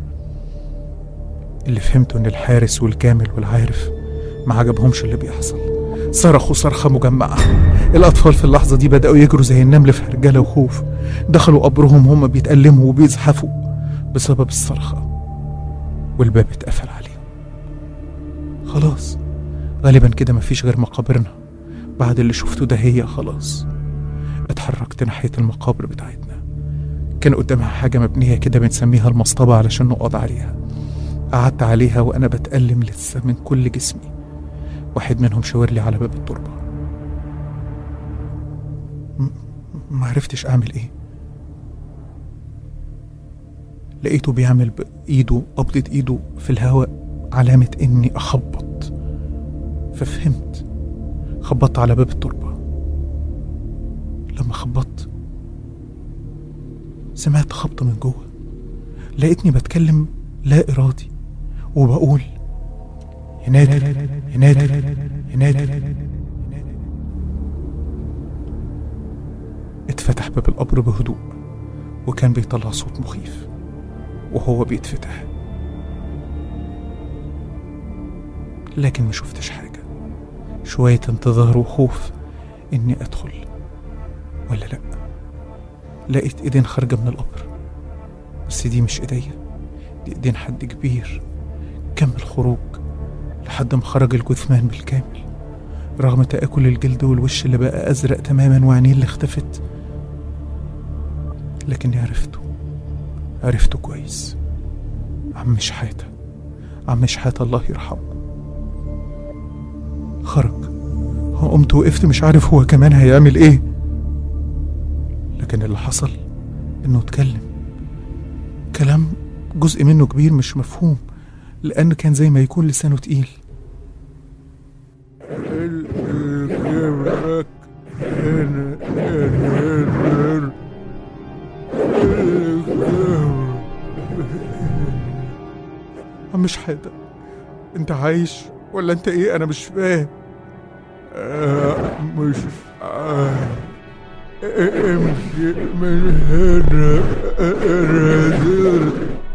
Speaker 1: اللي فهمته ان الحارس والكامل والعارف ما عجبهمش اللي بيحصل صرخوا صرخة مجمعة الأطفال في اللحظة دي بدأوا يجروا زي النمل في هرجلة وخوف دخلوا قبرهم هم بيتألموا وبيزحفوا بسبب الصرخة والباب اتقفل عليهم خلاص غالبا كده مفيش غير مقابرنا بعد اللي شفته ده هي خلاص اتحركت ناحية المقابر بتاعتنا كان قدامها حاجة مبنية كده بنسميها المصطبة علشان نقعد عليها قعدت عليها وأنا بتألم لسه من كل جسمي واحد منهم شاور لي على باب التربة م- ما عرفتش أعمل إيه لقيته بيعمل بإيده قبضة إيده في الهواء علامة إني أخبط ففهمت خبطت على باب التربة لما خبطت سمعت خبط من جوه لقيتني بتكلم لا إرادي وبقول ينادي ينادي ينادي اتفتح باب القبر بهدوء وكان بيطلع صوت مخيف وهو بيتفتح لكن ما شفتش حاجة شوية انتظار وخوف إني أدخل ولا لأ لقيت إيدين خارجة من القبر بس دي مش إيديا دي إيدين حد كبير كمل خروج لحد ما خرج الجثمان بالكامل رغم تآكل الجلد والوش اللي بقى أزرق تماما وعينيه اللي اختفت لكني عرفته عرفته كويس عم شحاتة عم شحاتة الله يرحمه خرج قمت وقفت مش عارف هو كمان هيعمل ايه لكن اللي حصل انه اتكلم كلام جزء منه كبير مش مفهوم لأنه كان زي ما يكون لسانه تقيل عم شحاتة انت عايش ولا انت ايه انا مش فاهم
Speaker 3: آه، مش عارف امشي من هنا نادر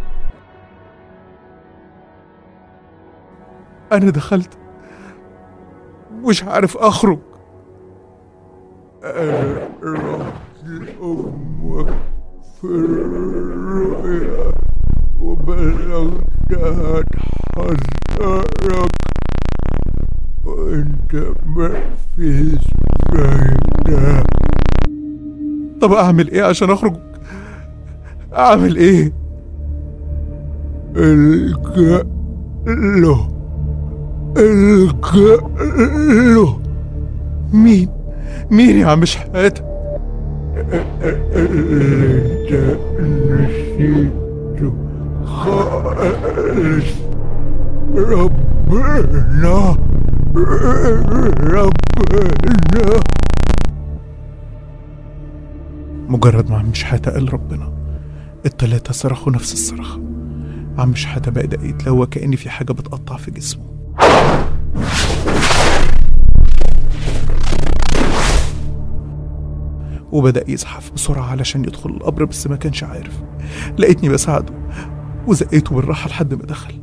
Speaker 1: انا دخلت مش عارف اخرج
Speaker 3: انا رحت لامك في الرؤيا وبلغتها تحذرك وانت ما فيش فايدة
Speaker 1: طب اعمل ايه عشان اخرج اعمل ايه
Speaker 3: الجأ له الجأ له
Speaker 1: مين مين يا عم شحاتة
Speaker 3: اللي انت نسيته خالص ربنا ربنا
Speaker 1: مجرد ما عم شحاتة قال ربنا التلاتة صرخوا نفس الصرخة عم شحاتة بدأ يتلوى كأن في حاجة بتقطع في جسمه وبدأ يزحف بسرعة علشان يدخل القبر بس ما كانش عارف لقيتني بساعده وزقيته بالراحة لحد ما دخل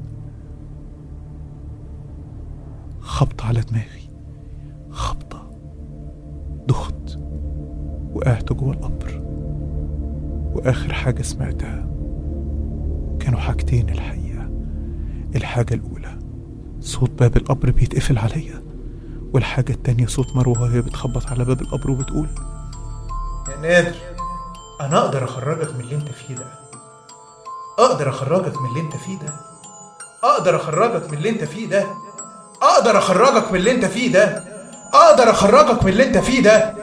Speaker 1: خبطة على دماغي خبطة دخت وقعت جوه القبر وآخر حاجة سمعتها كانوا حاجتين الحقيقة الحاجة الأولى صوت باب القبر بيتقفل عليا والحاجة التانية صوت مروة وهي بتخبط على باب القبر وبتقول
Speaker 2: يا نادر انا اقدر اخرجك من اللي انت فيه ده اقدر اخرجك من اللي انت فيه ده اقدر اخرجك من اللي انت فيه ده اقدر اخرجك من اللي انت فيه ده اقدر اخرجك من اللي انت فيه ده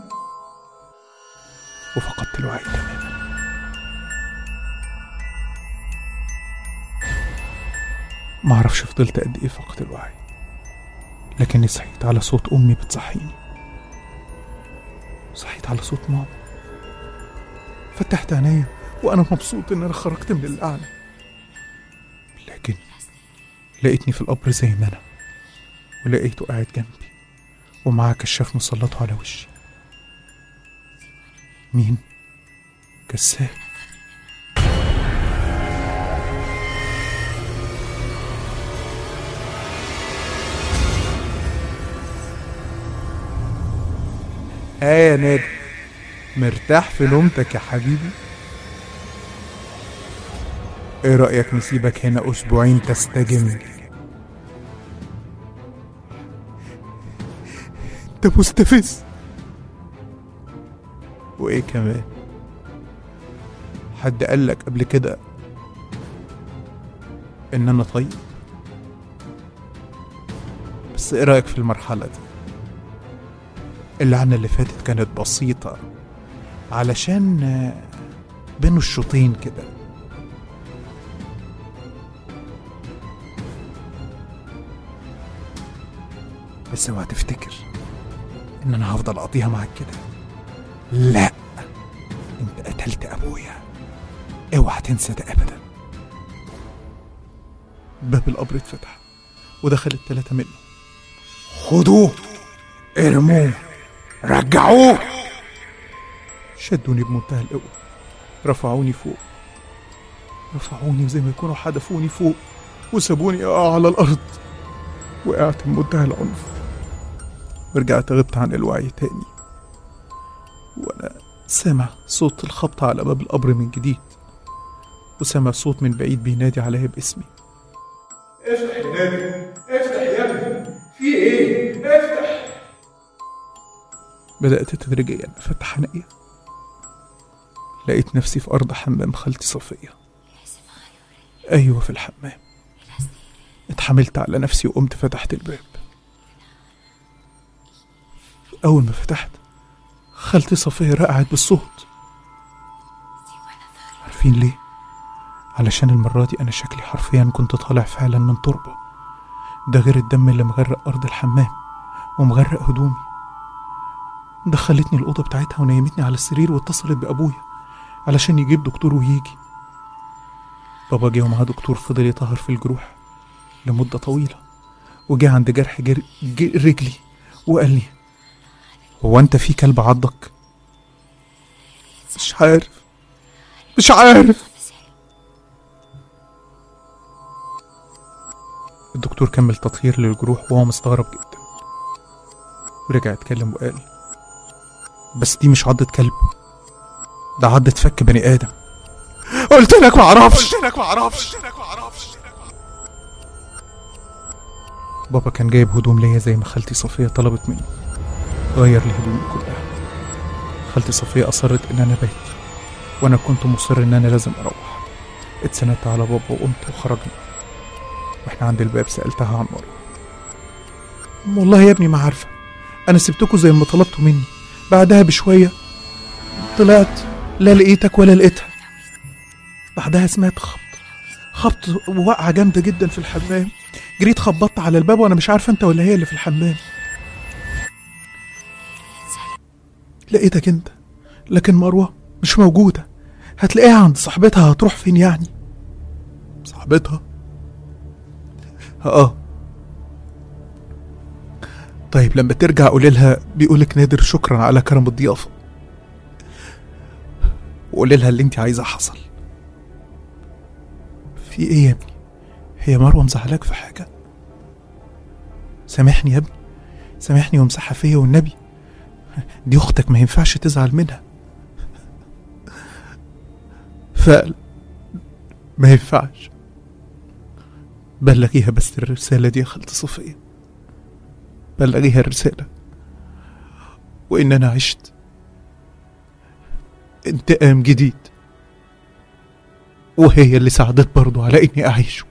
Speaker 1: وفقدت الوعي تماما معرفش فضلت قد ايه فقدت الوعي لكني صحيت على صوت امي بتصحيني صحيت على صوت ماما فتحت عينيا وانا مبسوط ان انا خرجت من اللعنه لكن لقيتني في القبر زي ما انا ولقيته قاعد جنبي ومعاه كشاف مسلطه على وشي مين كذاب اه يا نادر مرتاح في نومتك يا حبيبي ايه رأيك نسيبك هنا اسبوعين تستجم انت مستفز وايه كمان حد قالك قبل كده ان انا طيب بس ايه رايك في المرحله دي اللعنه اللي فاتت كانت بسيطه علشان آه، بين الشوطين كده بس اوعى تفتكر ان انا هفضل اقضيها معاك كده لا انت قتلت ابويا اوعى تنسى ده ابدا باب القبر اتفتح ودخل التلاتة منه
Speaker 2: خدوه ارموه رجعوه
Speaker 1: شدوني بمنتهى القوة رفعوني فوق رفعوني زي ما يكونوا حدفوني فوق وسابوني اقع على الارض وقعت بمنتهى العنف ورجعت غبت عن الوعي تاني وانا سامع صوت الخبطة على باب القبر من جديد وسامع صوت من بعيد بينادي عليا باسمي
Speaker 2: افتح يا نادر افتح يا ابني في ايه افتح
Speaker 1: بدأت تدريجيا أفتح عينيا لقيت نفسي في أرض حمام خالتي صفية أيوة في الحمام اتحملت على نفسي وقمت فتحت الباب أول ما فتحت خالتي صفية رقعت بالصوت عارفين ليه؟ علشان المرة دي أنا شكلي حرفيا كنت طالع فعلا من تربة ده غير الدم اللي مغرق أرض الحمام ومغرق هدومي دخلتني الأوضة بتاعتها ونيمتني على السرير واتصلت بأبويا علشان يجيب دكتور ويجي بابا جه ومعاه دكتور فضل يطهر في الجروح لمدة طويلة وجه عند جرح جر... ج... رجلي وقال لي هو أنت في كلب عضك؟ مش عارف مش عارف الدكتور كمل تطهير للجروح وهو مستغرب جدا ورجع اتكلم وقال بس دي مش عضة كلب ده عضة فك بني آدم قلت لك معرفش قلت لك معرفش بابا كان جايب هدوم ليا زي ما خالتي صفية طلبت مني غير لي هدومي كلها خالتي صفية أصرت إن أنا بيت وأنا كنت مصر إن أنا لازم أروح اتسندت على بابا وقمت وخرجنا واحنا عند الباب سألتها عن مرة والله يا ابني ما عارفة أنا سبتكوا زي ما طلبتوا مني بعدها بشوية طلعت لا لقيتك ولا لقيتها بعدها سمعت خبط خبط وقعة جامدة جدا في الحمام جريت خبطت على الباب وانا مش عارفة انت ولا هي اللي في الحمام لقيتك انت لكن مروة مش موجودة هتلاقيها عند صاحبتها هتروح فين يعني صاحبتها اه طيب لما ترجع قولي لها بيقولك نادر شكرا على كرم الضيافة وقولي لها اللي انت عايزاه حصل في ايه يا ابني هي مروه مزعلاك في حاجه سامحني يا ابني سامحني وامسحها فيا والنبي دي اختك ما ينفعش تزعل منها فعلا ما ينفعش بلغيها بس الرسالة دي يا خالتي صفية بلغيها الرسالة وإن أنا عشت انتقام جديد وهي اللي ساعدت برضو على إني أعيشه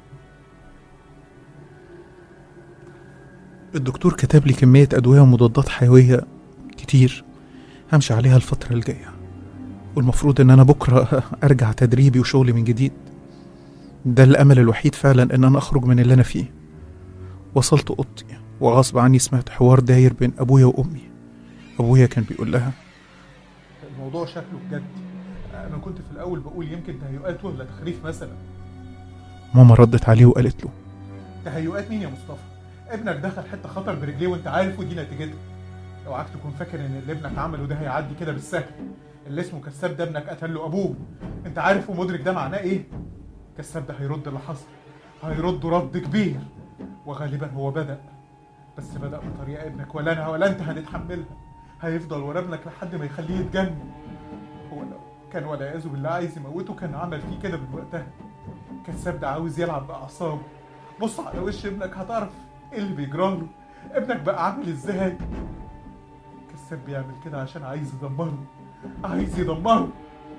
Speaker 1: الدكتور كتب لي كمية أدوية ومضادات حيوية كتير همشي عليها الفترة الجاية والمفروض إن أنا بكرة أرجع تدريبي وشغلي من جديد ده الأمل الوحيد فعلا إن أنا أخرج من اللي أنا فيه وصلت أوضتي وغصب عني سمعت حوار داير بين أبويا وأمي أبويا كان بيقول لها
Speaker 2: الموضوع شكله بجد انا كنت في الاول بقول يمكن تهيؤات ولا تخريف مثلا
Speaker 1: ماما ردت عليه وقالت له
Speaker 2: تهيؤات مين يا مصطفى ابنك دخل حته خطر برجليه وانت عارف ودي نتيجتها اوعاك تكون فاكر ان اللي ابنك عمله ده هيعدي كده بالسهل اللي اسمه كساب ده ابنك قتل له ابوه انت عارف ومدرك ده معناه ايه كساب ده هيرد اللي حصل هيرد رد كبير وغالبا هو بدا بس بدا بطريقه ابنك ولا انا ولا انت هنتحملها هيفضل ورا ابنك لحد ما يخليه يتجنن هو لو كان والعياذ بالله عايز يموته كان عمل فيه كده من وقتها كساب ده عاوز يلعب باعصابه بص على وش ابنك هتعرف ايه اللي بيجراله ابنك بقى عامل ازاي كساب بيعمل كده عشان عايز يدمره عايز يدمره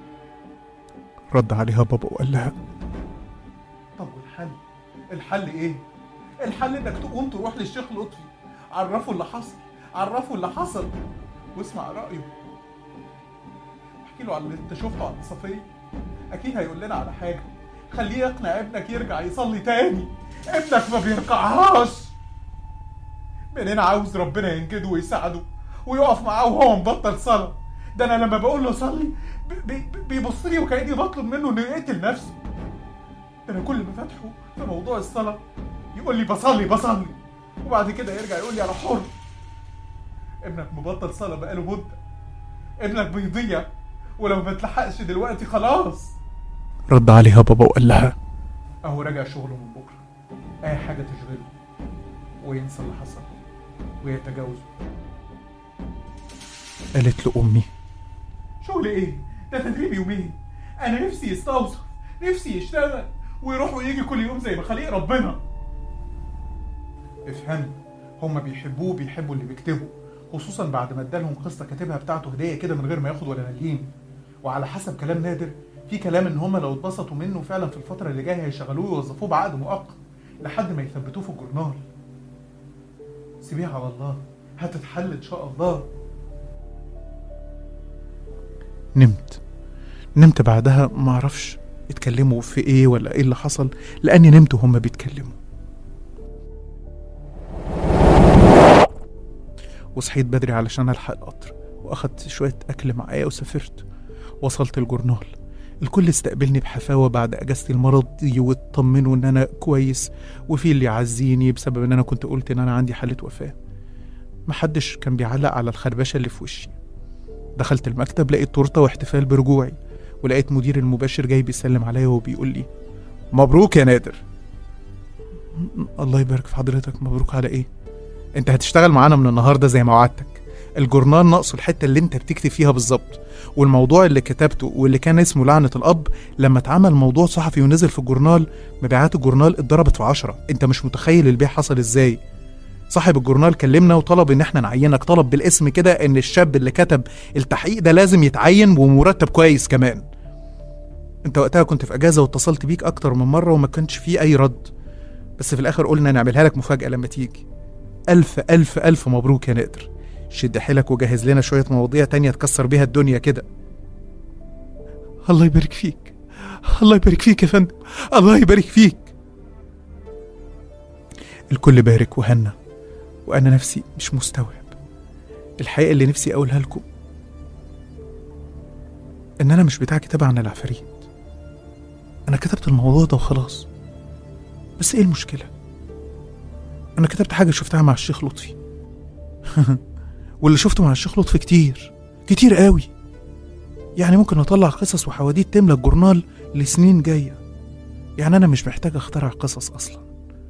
Speaker 1: رد عليها بابا وقال لها
Speaker 2: طب والحل الحل ايه الحل انك تقوم تروح للشيخ لطفي عرفه اللي حصل عرفه اللي حصل واسمع رايه احكي له على اللي انت شفته عند صفيه اكيد هيقول لنا على حاجه خليه يقنع ابنك يرجع يصلي تاني ابنك ما بيركعهاش منين عاوز ربنا ينجده ويساعده ويقف معاه وهو مبطل صلاه ده انا لما بقول له صلي بي- بي- بيبص لي وكاني بطلب منه انه يقتل نفسه ده انا كل ما فاتحه في موضوع الصلاه يقول لي بصلي بصلي وبعد كده يرجع يقول لي انا حر ابنك مبطل صلاه بقاله مده ابنك بيضيع ولو ما اتلحقش دلوقتي خلاص
Speaker 1: رد عليها بابا وقال لها
Speaker 2: اهو راجع شغله من بكره اي حاجه تشغله وينسى اللي حصل ويتجاوزه
Speaker 1: قالت له أمي
Speaker 2: شغل ايه ده تدريب يومين انا نفسي يستوصف نفسي يشتغل ويروح ويجي كل يوم زي ما خليق ربنا افهمي هما بيحبوه بيحبوا اللي بيكتبه خصوصا بعد ما ادالهم قصه كاتبها بتاعته هديه كده من غير ما ياخد ولا مليم وعلى حسب كلام نادر في كلام ان هما لو اتبسطوا منه فعلا في الفتره اللي جايه هيشغلوه ويوظفوه بعقد مؤقت لحد ما يثبتوه في الجورنال سيبيها على الله هتتحل ان شاء الله
Speaker 1: نمت نمت بعدها ما اعرفش اتكلموا في ايه ولا ايه اللي حصل لاني نمت وهم بيتكلموا وصحيت بدري علشان الحق القطر واخدت شويه اكل معايا وسافرت وصلت الجورنال الكل استقبلني بحفاوة بعد أجازتي المرضي واطمنوا إن أنا كويس وفي اللي يعزيني بسبب إن أنا كنت قلت إن أنا عندي حالة وفاة محدش كان بيعلق على الخربشة اللي في وشي دخلت المكتب لقيت تورته واحتفال برجوعي ولقيت مدير المباشر جاي بيسلم عليا وبيقول لي مبروك يا نادر م- الله يبارك في حضرتك مبروك على ايه انت هتشتغل معانا من النهارده زي ما وعدتك الجورنال ناقصه الحته اللي انت بتكتب فيها بالظبط والموضوع اللي كتبته واللي كان اسمه لعنه الاب لما اتعمل موضوع صحفي ونزل في الجورنال مبيعات الجورنال اتضربت في عشرة انت مش متخيل البيع حصل ازاي صاحب الجورنال كلمنا وطلب ان احنا نعينك طلب بالاسم كده ان الشاب اللي كتب التحقيق ده لازم يتعين ومرتب كويس كمان انت وقتها كنت في اجازه واتصلت بيك اكتر من مره وما كانش فيه اي رد بس في الاخر قلنا نعملها لك مفاجاه لما تيجي الف الف الف مبروك يا نادر شد حيلك وجهز لنا شويه مواضيع تانية تكسر بيها الدنيا كده الله يبارك فيك الله يبارك فيك يا فندم الله يبارك فيك الكل بارك وهنا وانا نفسي مش مستوعب الحقيقه اللي نفسي اقولها لكم ان انا مش بتاع كتابة عن العفاريت انا كتبت الموضوع ده وخلاص بس ايه المشكله انا كتبت حاجه شفتها مع الشيخ لطفي واللي شفته مع الشيخ لطفي كتير كتير قوي يعني ممكن اطلع قصص وحواديت تملى الجورنال لسنين جايه يعني انا مش محتاج اخترع قصص اصلا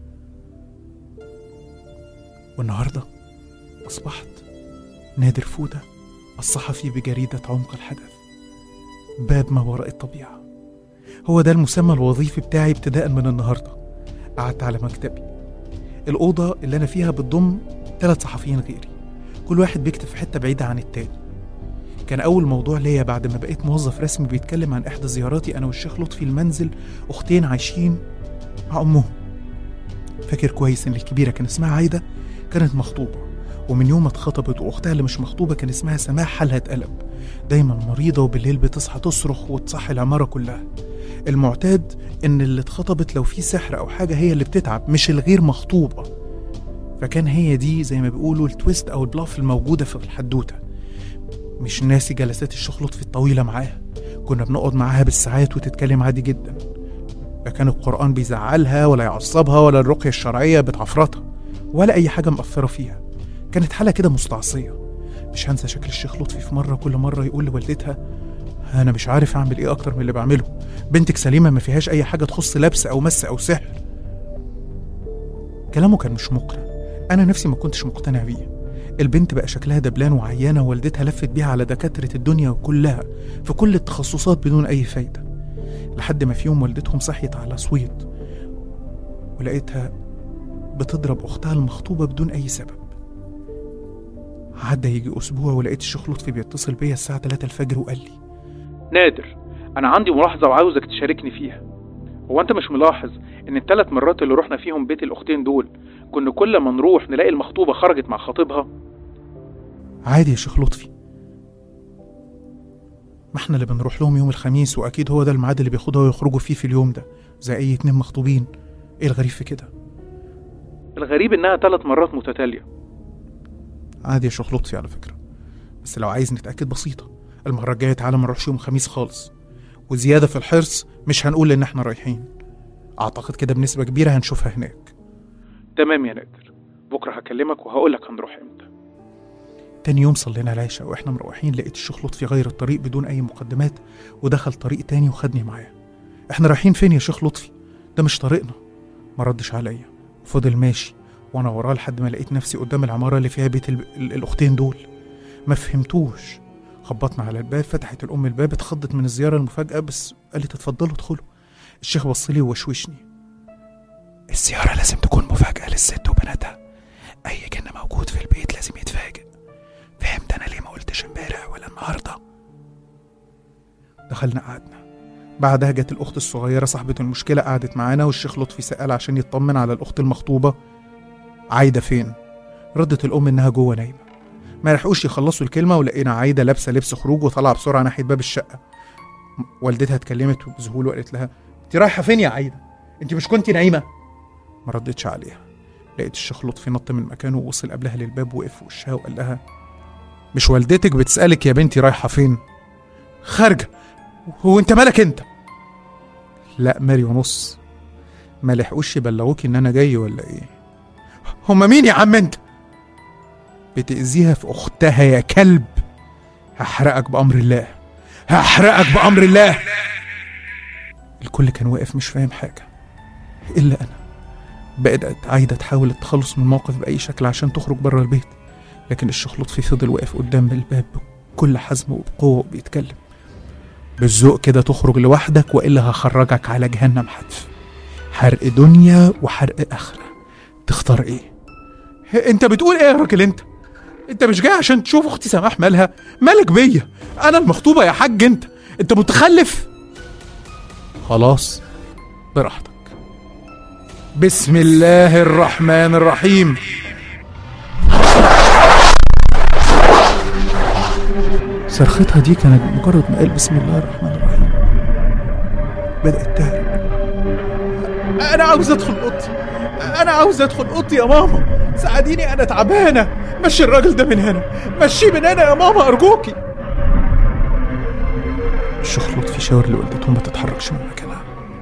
Speaker 1: والنهارده اصبحت نادر فوده الصحفي بجريده عمق الحدث باب ما وراء الطبيعه هو ده المسمى الوظيفي بتاعي ابتداء من النهارده قعدت على مكتبي الأوضة اللي أنا فيها بتضم ثلاث صحفيين غيري كل واحد بيكتب في حتة بعيدة عن التاني كان أول موضوع ليا بعد ما بقيت موظف رسمي بيتكلم عن إحدى زياراتي أنا والشيخ لطفي المنزل أختين عايشين مع أمهم فاكر كويس إن الكبيرة كان اسمها عايدة كانت مخطوبة ومن يوم ما اتخطبت وأختها اللي مش مخطوبة كان اسمها سماح حالها اتقلب دايما مريضة وبالليل بتصحى تصرخ وتصحي العمارة كلها المعتاد ان اللي اتخطبت لو في سحر او حاجه هي اللي بتتعب مش الغير مخطوبه فكان هي دي زي ما بيقولوا التويست او البلاف الموجوده في الحدوته مش ناسي جلسات الشيخ لطفي الطويله معاها كنا بنقعد معاها بالساعات وتتكلم عادي جدا لا كان القران بيزعلها ولا يعصبها ولا الرقيه الشرعيه بتعفرتها ولا اي حاجه مأثره فيها كانت حاله كده مستعصيه مش هنسى شكل الشيخ لطفي في مره كل مره يقول لوالدتها انا مش عارف اعمل ايه اكتر من اللي بعمله بنتك سليمه ما فيهاش اي حاجه تخص لبس او مس او سحر كلامه كان مش مقنع انا نفسي ما كنتش مقتنع بيه البنت بقى شكلها دبلان وعيانه ووالدتها لفت بيها على دكاتره الدنيا كلها في كل التخصصات بدون اي فايده لحد ما في يوم والدتهم صحيت على صويت ولقيتها بتضرب اختها المخطوبه بدون اي سبب عدى يجي اسبوع ولقيت الشيخ لطفي بيتصل بيا الساعه 3 الفجر وقال لي
Speaker 4: نادر أنا عندي ملاحظة وعاوزك تشاركني فيها هو أنت مش ملاحظ إن الثلاث مرات اللي رحنا فيهم بيت الأختين دول كنا كل ما نروح نلاقي المخطوبة خرجت مع خطيبها
Speaker 1: عادي يا شيخ لطفي ما احنا اللي بنروح لهم يوم الخميس واكيد هو ده الميعاد اللي بياخدها ويخرجوا فيه في اليوم ده زي اي اتنين مخطوبين ايه الغريب في كده
Speaker 4: الغريب إنها ثلاث مرات متتالية
Speaker 1: عادي يا شيخ لطفي على فكره بس لو عايز نتاكد بسيطه المره الجايه تعالى ما نروحش يوم خميس خالص وزياده في الحرص مش هنقول ان احنا رايحين اعتقد كده بنسبه كبيره هنشوفها هناك
Speaker 4: تمام يا نادر بكرة هكلمك وهقولك هنروح إمتى
Speaker 1: تاني يوم صلينا العشاء واحنا مروحين لقيت الشيخ لطفي غير الطريق بدون اي مقدمات ودخل طريق تاني وخدني معاه احنا رايحين فين يا شيخ لطفي ده مش طريقنا ما ردش عليا فضل ماشي وانا وراه لحد ما لقيت نفسي قدام العماره اللي فيها بيت ال... ال... الاختين دول ما فهمتوش خبطنا على الباب فتحت الام الباب اتخضت من الزياره المفاجاه بس قالت اتفضلوا ادخلوا الشيخ بص لي ووشوشني الزياره لازم تكون مفاجاه للست وبناتها اي جن موجود في البيت لازم يتفاجئ فهمت انا ليه ما قلتش امبارح ولا النهارده دخلنا قعدنا بعدها جت الاخت الصغيره صاحبه المشكله قعدت معانا والشيخ لطفي سال عشان يطمن على الاخت المخطوبه عايده فين ردت الام انها جوه نايمه ما لحقوش يخلصوا الكلمه ولقينا عايده لابسه لبس خروج وطالعه بسرعه ناحيه باب الشقه م- والدتها اتكلمت بذهول وقالت لها انت رايحه فين يا عايده انت مش كنت نايمه ما ردتش عليها لقيت الشيخ لطفي نط من مكانه ووصل قبلها للباب وقف في وشها وقال لها مش والدتك بتسألك يا بنتي رايحة فين؟ خارجة هو انت مالك انت؟ لا مالي ونص ما لحقوش يبلغوكي ان انا جاي ولا ايه؟ هما مين يا عم انت؟ بتأذيها في اختها يا كلب هحرقك بأمر الله هحرقك بأمر الله الكل كان واقف مش فاهم حاجة إلا أنا بدأت عايدة تحاول التخلص من الموقف بأي شكل عشان تخرج بره البيت لكن الشيخ لطفي فضل واقف قدام الباب بكل حزم وبقوة وبيتكلم بالذوق كده تخرج لوحدك وإلا هخرجك على جهنم حتف حرق دنيا وحرق آخرة تختار إيه؟ أنت بتقول إيه يا راجل أنت؟ أنت مش جاي عشان تشوف أختي سماح مالها؟ مالك بيا؟ أنا المخطوبة يا حاج أنت أنت متخلف؟ خلاص براحتك بسم الله الرحمن الرحيم صرختها دي كانت مجرد ما قال بسم الله الرحمن الرحيم بدأت تهرب أنا عاوز أدخل أوضتي أنا عاوز أدخل أوضتي يا ماما ساعديني أنا تعبانة مشي الراجل ده من هنا مشيه من هنا يا ماما أرجوكي الشيخ لطفي شاور لوالدته ما تتحركش من مكانها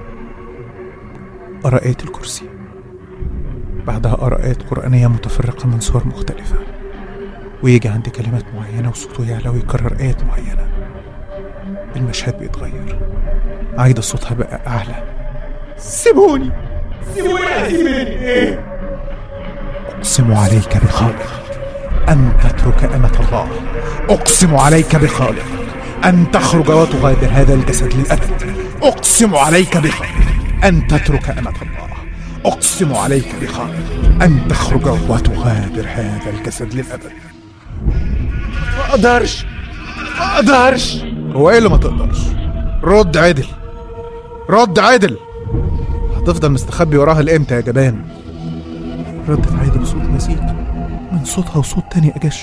Speaker 1: قرأ آية الكرسي بعدها قرأ آيات قرآنية متفرقة من سور مختلفة ويجي عند كلمات معينة وصوته يعلى ويكرر آيات معينة المشهد بيتغير عايدة صوتها بقى أعلى
Speaker 2: سيبوني سيبوني عايزين مني ايه
Speaker 1: أقسم عليك بخالق أن تترك أمة الله أقسم عليك بخالق أن تخرج وتغادر هذا الجسد للأبد أقسم عليك بخالق أن تترك أمة الله أقسم عليك بخالق أن تخرج وتغادر هذا الجسد للأبد
Speaker 2: ما اقدرش ما اقدرش
Speaker 1: هو إيه اللي ما تقدرش رد عدل رد عدل هتفضل مستخبي وراها لإمتى يا جبان ردت عايدة بصوت مزيج من صوتها وصوت تاني أجش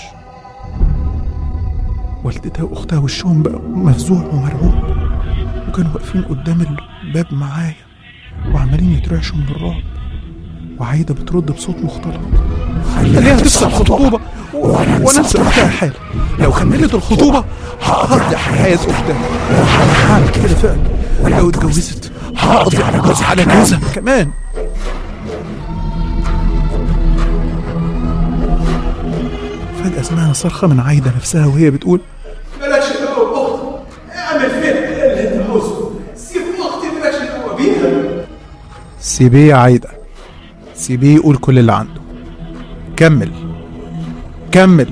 Speaker 1: والدتها وأختها وشهم بقى مفزوع ومرعوب وكانوا واقفين قدام الباب معايا وعمالين يترعشوا من الرعب وعايدة بترد بصوت مختلط خليها تفصل الخطوبة و- وانا انسى اختها حالي لو كملت الخطوبة هقضي على حياة اختها هعمل كده فعلا لو اتجوزت هقضي على جوزها على جوزها كمان فجأة سمعنا صرخة من عايدة نفسها وهي بتقول
Speaker 2: بلاش تقوى اختي اعمل فيها اللي انت عاوزه سيب اختي بلاش تقوى بيها
Speaker 1: سيبيه يا عايدة سيبيه يقول كل اللي عنده كمل كمل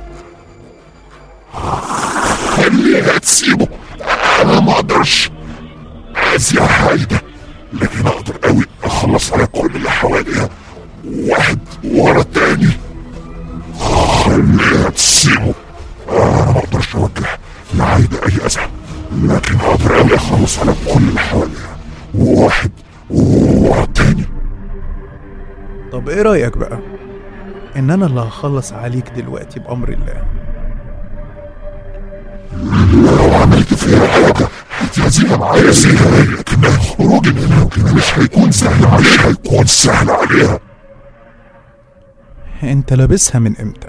Speaker 3: خليها تسيبه انا ما اقدرش عايز يا عايدة لكن اقدر قوي اخلص على كل اللي حواليها واحد ورا التاني خليها تسيبه انا ما اقدرش اوجه لعايدة اي اذى لكن اقدر قوي اخلص على كل اللي حواليها واحد ورا التاني
Speaker 1: طب ايه رأيك بقى ان انا اللي هخلص عليك دلوقتي بأمر الله
Speaker 3: لو عملت فيها حاجة هتأذيها معايا زيها لكن خروجي منها وكده مش هيكون سهل عليها هيكون سهل عليها
Speaker 1: انت لابسها من امتى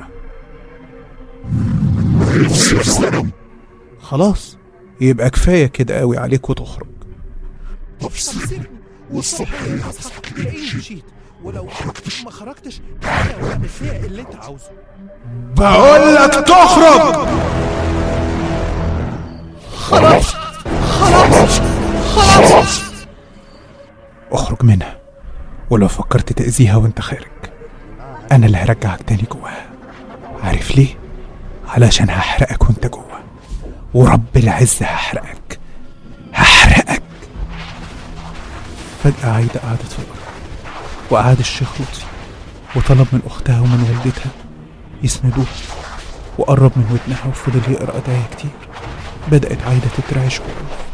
Speaker 3: نفسي في ثانوي
Speaker 1: خلاص يبقى كفاية كده قوي عليك وتخرج
Speaker 3: طب سيبني والصبح هي هتصحى تلاقيني مشيت
Speaker 1: ولو ما خرجتش
Speaker 5: واعمل فيها اللي انت عاوزه
Speaker 1: بقول لك تخرج
Speaker 3: خلاص خلاص خلاص
Speaker 1: اخرج منها ولو فكرت تأذيها وانت خارج انا اللي هرجعك تاني جواها عارف ليه علشان هحرقك وانت جوه ورب العزة هحرقك هحرقك فجأة عايدة قعدت في الأرض وقعد الشيخ لطفي وطلب من أختها ومن والدتها يسندوها وقرب من ودنها وفضل يقرأ آية كتير بدأت عايدة تترعش وتقول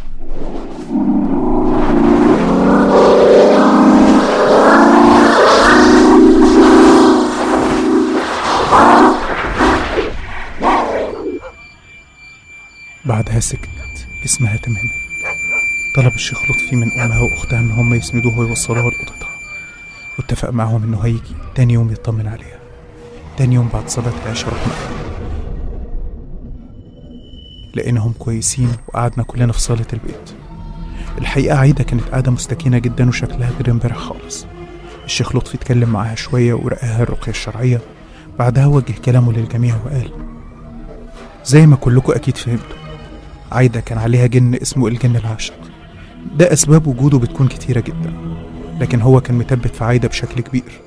Speaker 1: بعدها سكنت جسمها تماما طلب الشيخ لطفي من أمها وأختها إن هم يسندوها ويوصلوها لأوضتها واتفق معاهم إنه هيجي تاني يوم يطمن عليها تاني يوم بعد صلاة العشاء رحنا لقيناهم كويسين وقعدنا كلنا في صالة البيت الحقيقة عايدة كانت قاعدة مستكينة جدا وشكلها غير امبارح خالص الشيخ لطفي اتكلم معاها شوية ورقاها الرقية الشرعية بعدها وجه كلامه للجميع وقال زي ما كلكم أكيد فهمتوا عايدة كان عليها جن اسمه الجن العاشق ده أسباب وجوده بتكون كتيرة جدا لكن هو كان متبت في عايدة بشكل كبير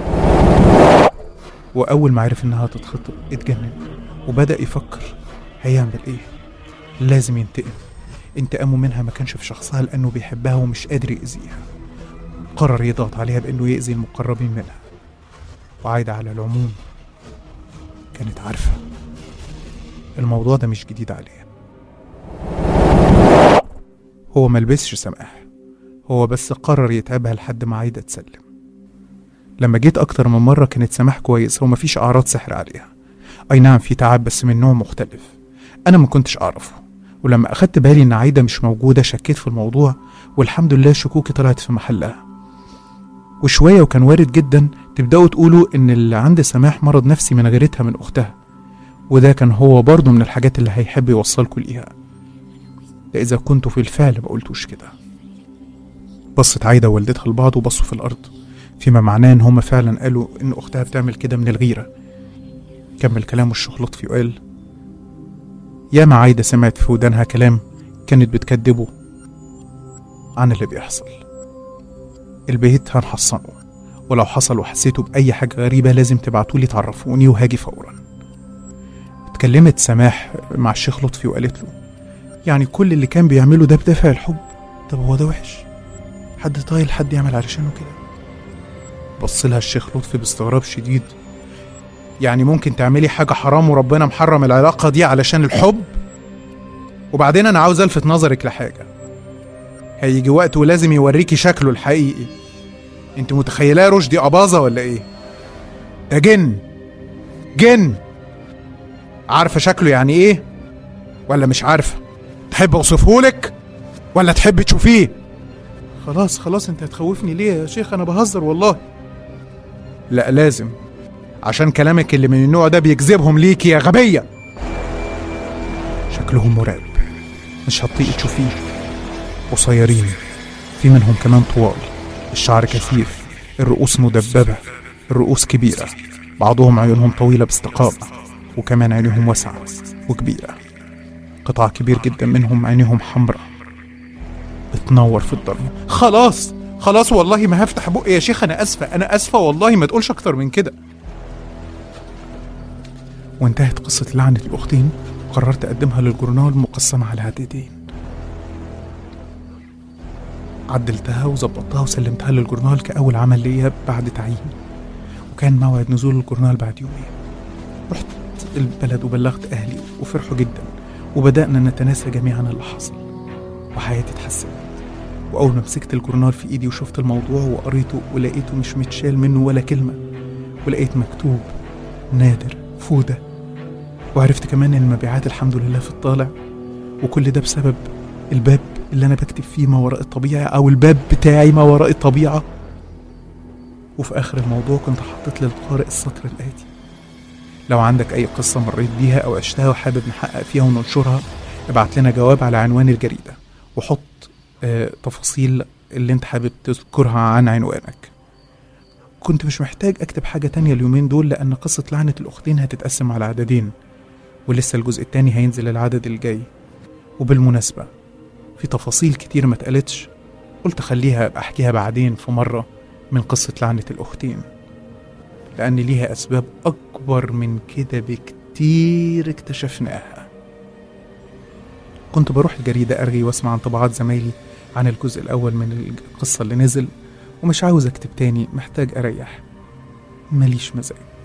Speaker 1: وأول ما عرف إنها تتخطب اتجنن وبدأ يفكر هيعمل إيه لازم ينتقم انتقامه منها ما كانش في شخصها لأنه بيحبها ومش قادر يأذيها قرر يضغط عليها بأنه يأذي المقربين منها وعايدة على العموم كانت عارفة الموضوع ده مش جديد عليها هو ملبسش سماح هو بس قرر يتعبها لحد ما عايدة تسلم لما جيت أكتر من مرة كانت سماح كويسة ومفيش أعراض سحر عليها أي نعم في تعب بس من نوع مختلف أنا ما كنتش أعرفه ولما أخدت بالي إن عايدة مش موجودة شكيت في الموضوع والحمد لله شكوكي طلعت في محلها وشوية وكان وارد جدا تبدأوا تقولوا إن اللي عند سماح مرض نفسي من غيرتها من أختها وده كان هو برضه من الحاجات اللي هيحب يوصلكوا ليها ده إذا كنتوا في الفعل ما قلتوش كده بصت عايدة ووالدتها لبعض وبصوا في الأرض فيما معناه إن هما فعلا قالوا إن أختها بتعمل كده من الغيرة كمل كلامه الشيخ لطفي وقال ياما عايدة سمعت في ودانها كلام كانت بتكدبه عن اللي بيحصل البيت هنحصنه ولو حصل وحسيتوا بأي حاجة غريبة لازم تبعتولي تعرفوني وهاجي فورا اتكلمت سماح مع الشيخ لطفي وقالت له يعني كل اللي كان بيعمله ده بدافع الحب طب هو ده وحش حد طايل حد يعمل علشانه كده بص لها الشيخ لطفي باستغراب شديد يعني ممكن تعملي حاجة حرام وربنا محرم العلاقة دي علشان الحب وبعدين أنا عاوز ألفت نظرك لحاجة هيجي وقت ولازم يوريكي شكله الحقيقي انت متخيلاه رشدي أباظة ولا ايه ده جن جن عارفة شكله يعني ايه ولا مش عارفة تحب اوصفهولك ولا تحب تشوفيه خلاص خلاص انت هتخوفني ليه يا شيخ انا بهزر والله لا لازم عشان كلامك اللي من النوع ده بيجذبهم ليكي يا غبية شكلهم مرعب مش هتطيقي تشوفيه قصيرين في منهم كمان طوال الشعر كثيف الرؤوس مدببة الرؤوس كبيرة بعضهم عيونهم طويلة باستقامة وكمان عينيهم واسعة وكبيرة قطاع كبير جدا منهم عينيهم حمراء بتنور في الضلمة خلاص خلاص والله ما هفتح بقي يا شيخ انا اسفة انا اسفة والله ما تقولش اكتر من كده وانتهت قصة لعنة الأختين وقررت أقدمها للجورنال مقسمة على عددين عدلتها وظبطتها وسلمتها للجورنال كأول عمل ليا بعد تعيين وكان موعد نزول الجورنال بعد يومين رحت البلد وبلغت أهلي وفرحوا جدا وبدأنا نتناسى جميعا اللي حصل وحياتي اتحسنت وأول ما مسكت الجورنال في إيدي وشفت الموضوع وقريته ولقيته مش متشال منه ولا كلمة ولقيت مكتوب نادر فودة وعرفت كمان ان المبيعات الحمد لله في الطالع وكل ده بسبب الباب اللي انا بكتب فيه ما وراء الطبيعة او الباب بتاعي ما وراء الطبيعة وفي اخر الموضوع كنت حطيت للقارئ السطر الاتي لو عندك اي قصة مريت بيها او عشتها وحابب نحقق فيها وننشرها ابعت لنا جواب على عنوان الجريدة وحط آه تفاصيل اللي انت حابب تذكرها عن عنوانك كنت مش محتاج اكتب حاجة تانية اليومين دول لان قصة لعنة الاختين هتتقسم على عددين ولسه الجزء التاني هينزل العدد الجاي وبالمناسبة في تفاصيل كتير ما اتقالتش قلت خليها أبقى احكيها بعدين في مرة من قصة لعنة الأختين لأن ليها أسباب أكبر من كده بكتير اكتشفناها كنت بروح الجريدة أرغي وأسمع عن طبعات زمايلي عن الجزء الأول من القصة اللي نزل ومش عاوز أكتب تاني محتاج أريح ماليش مزاج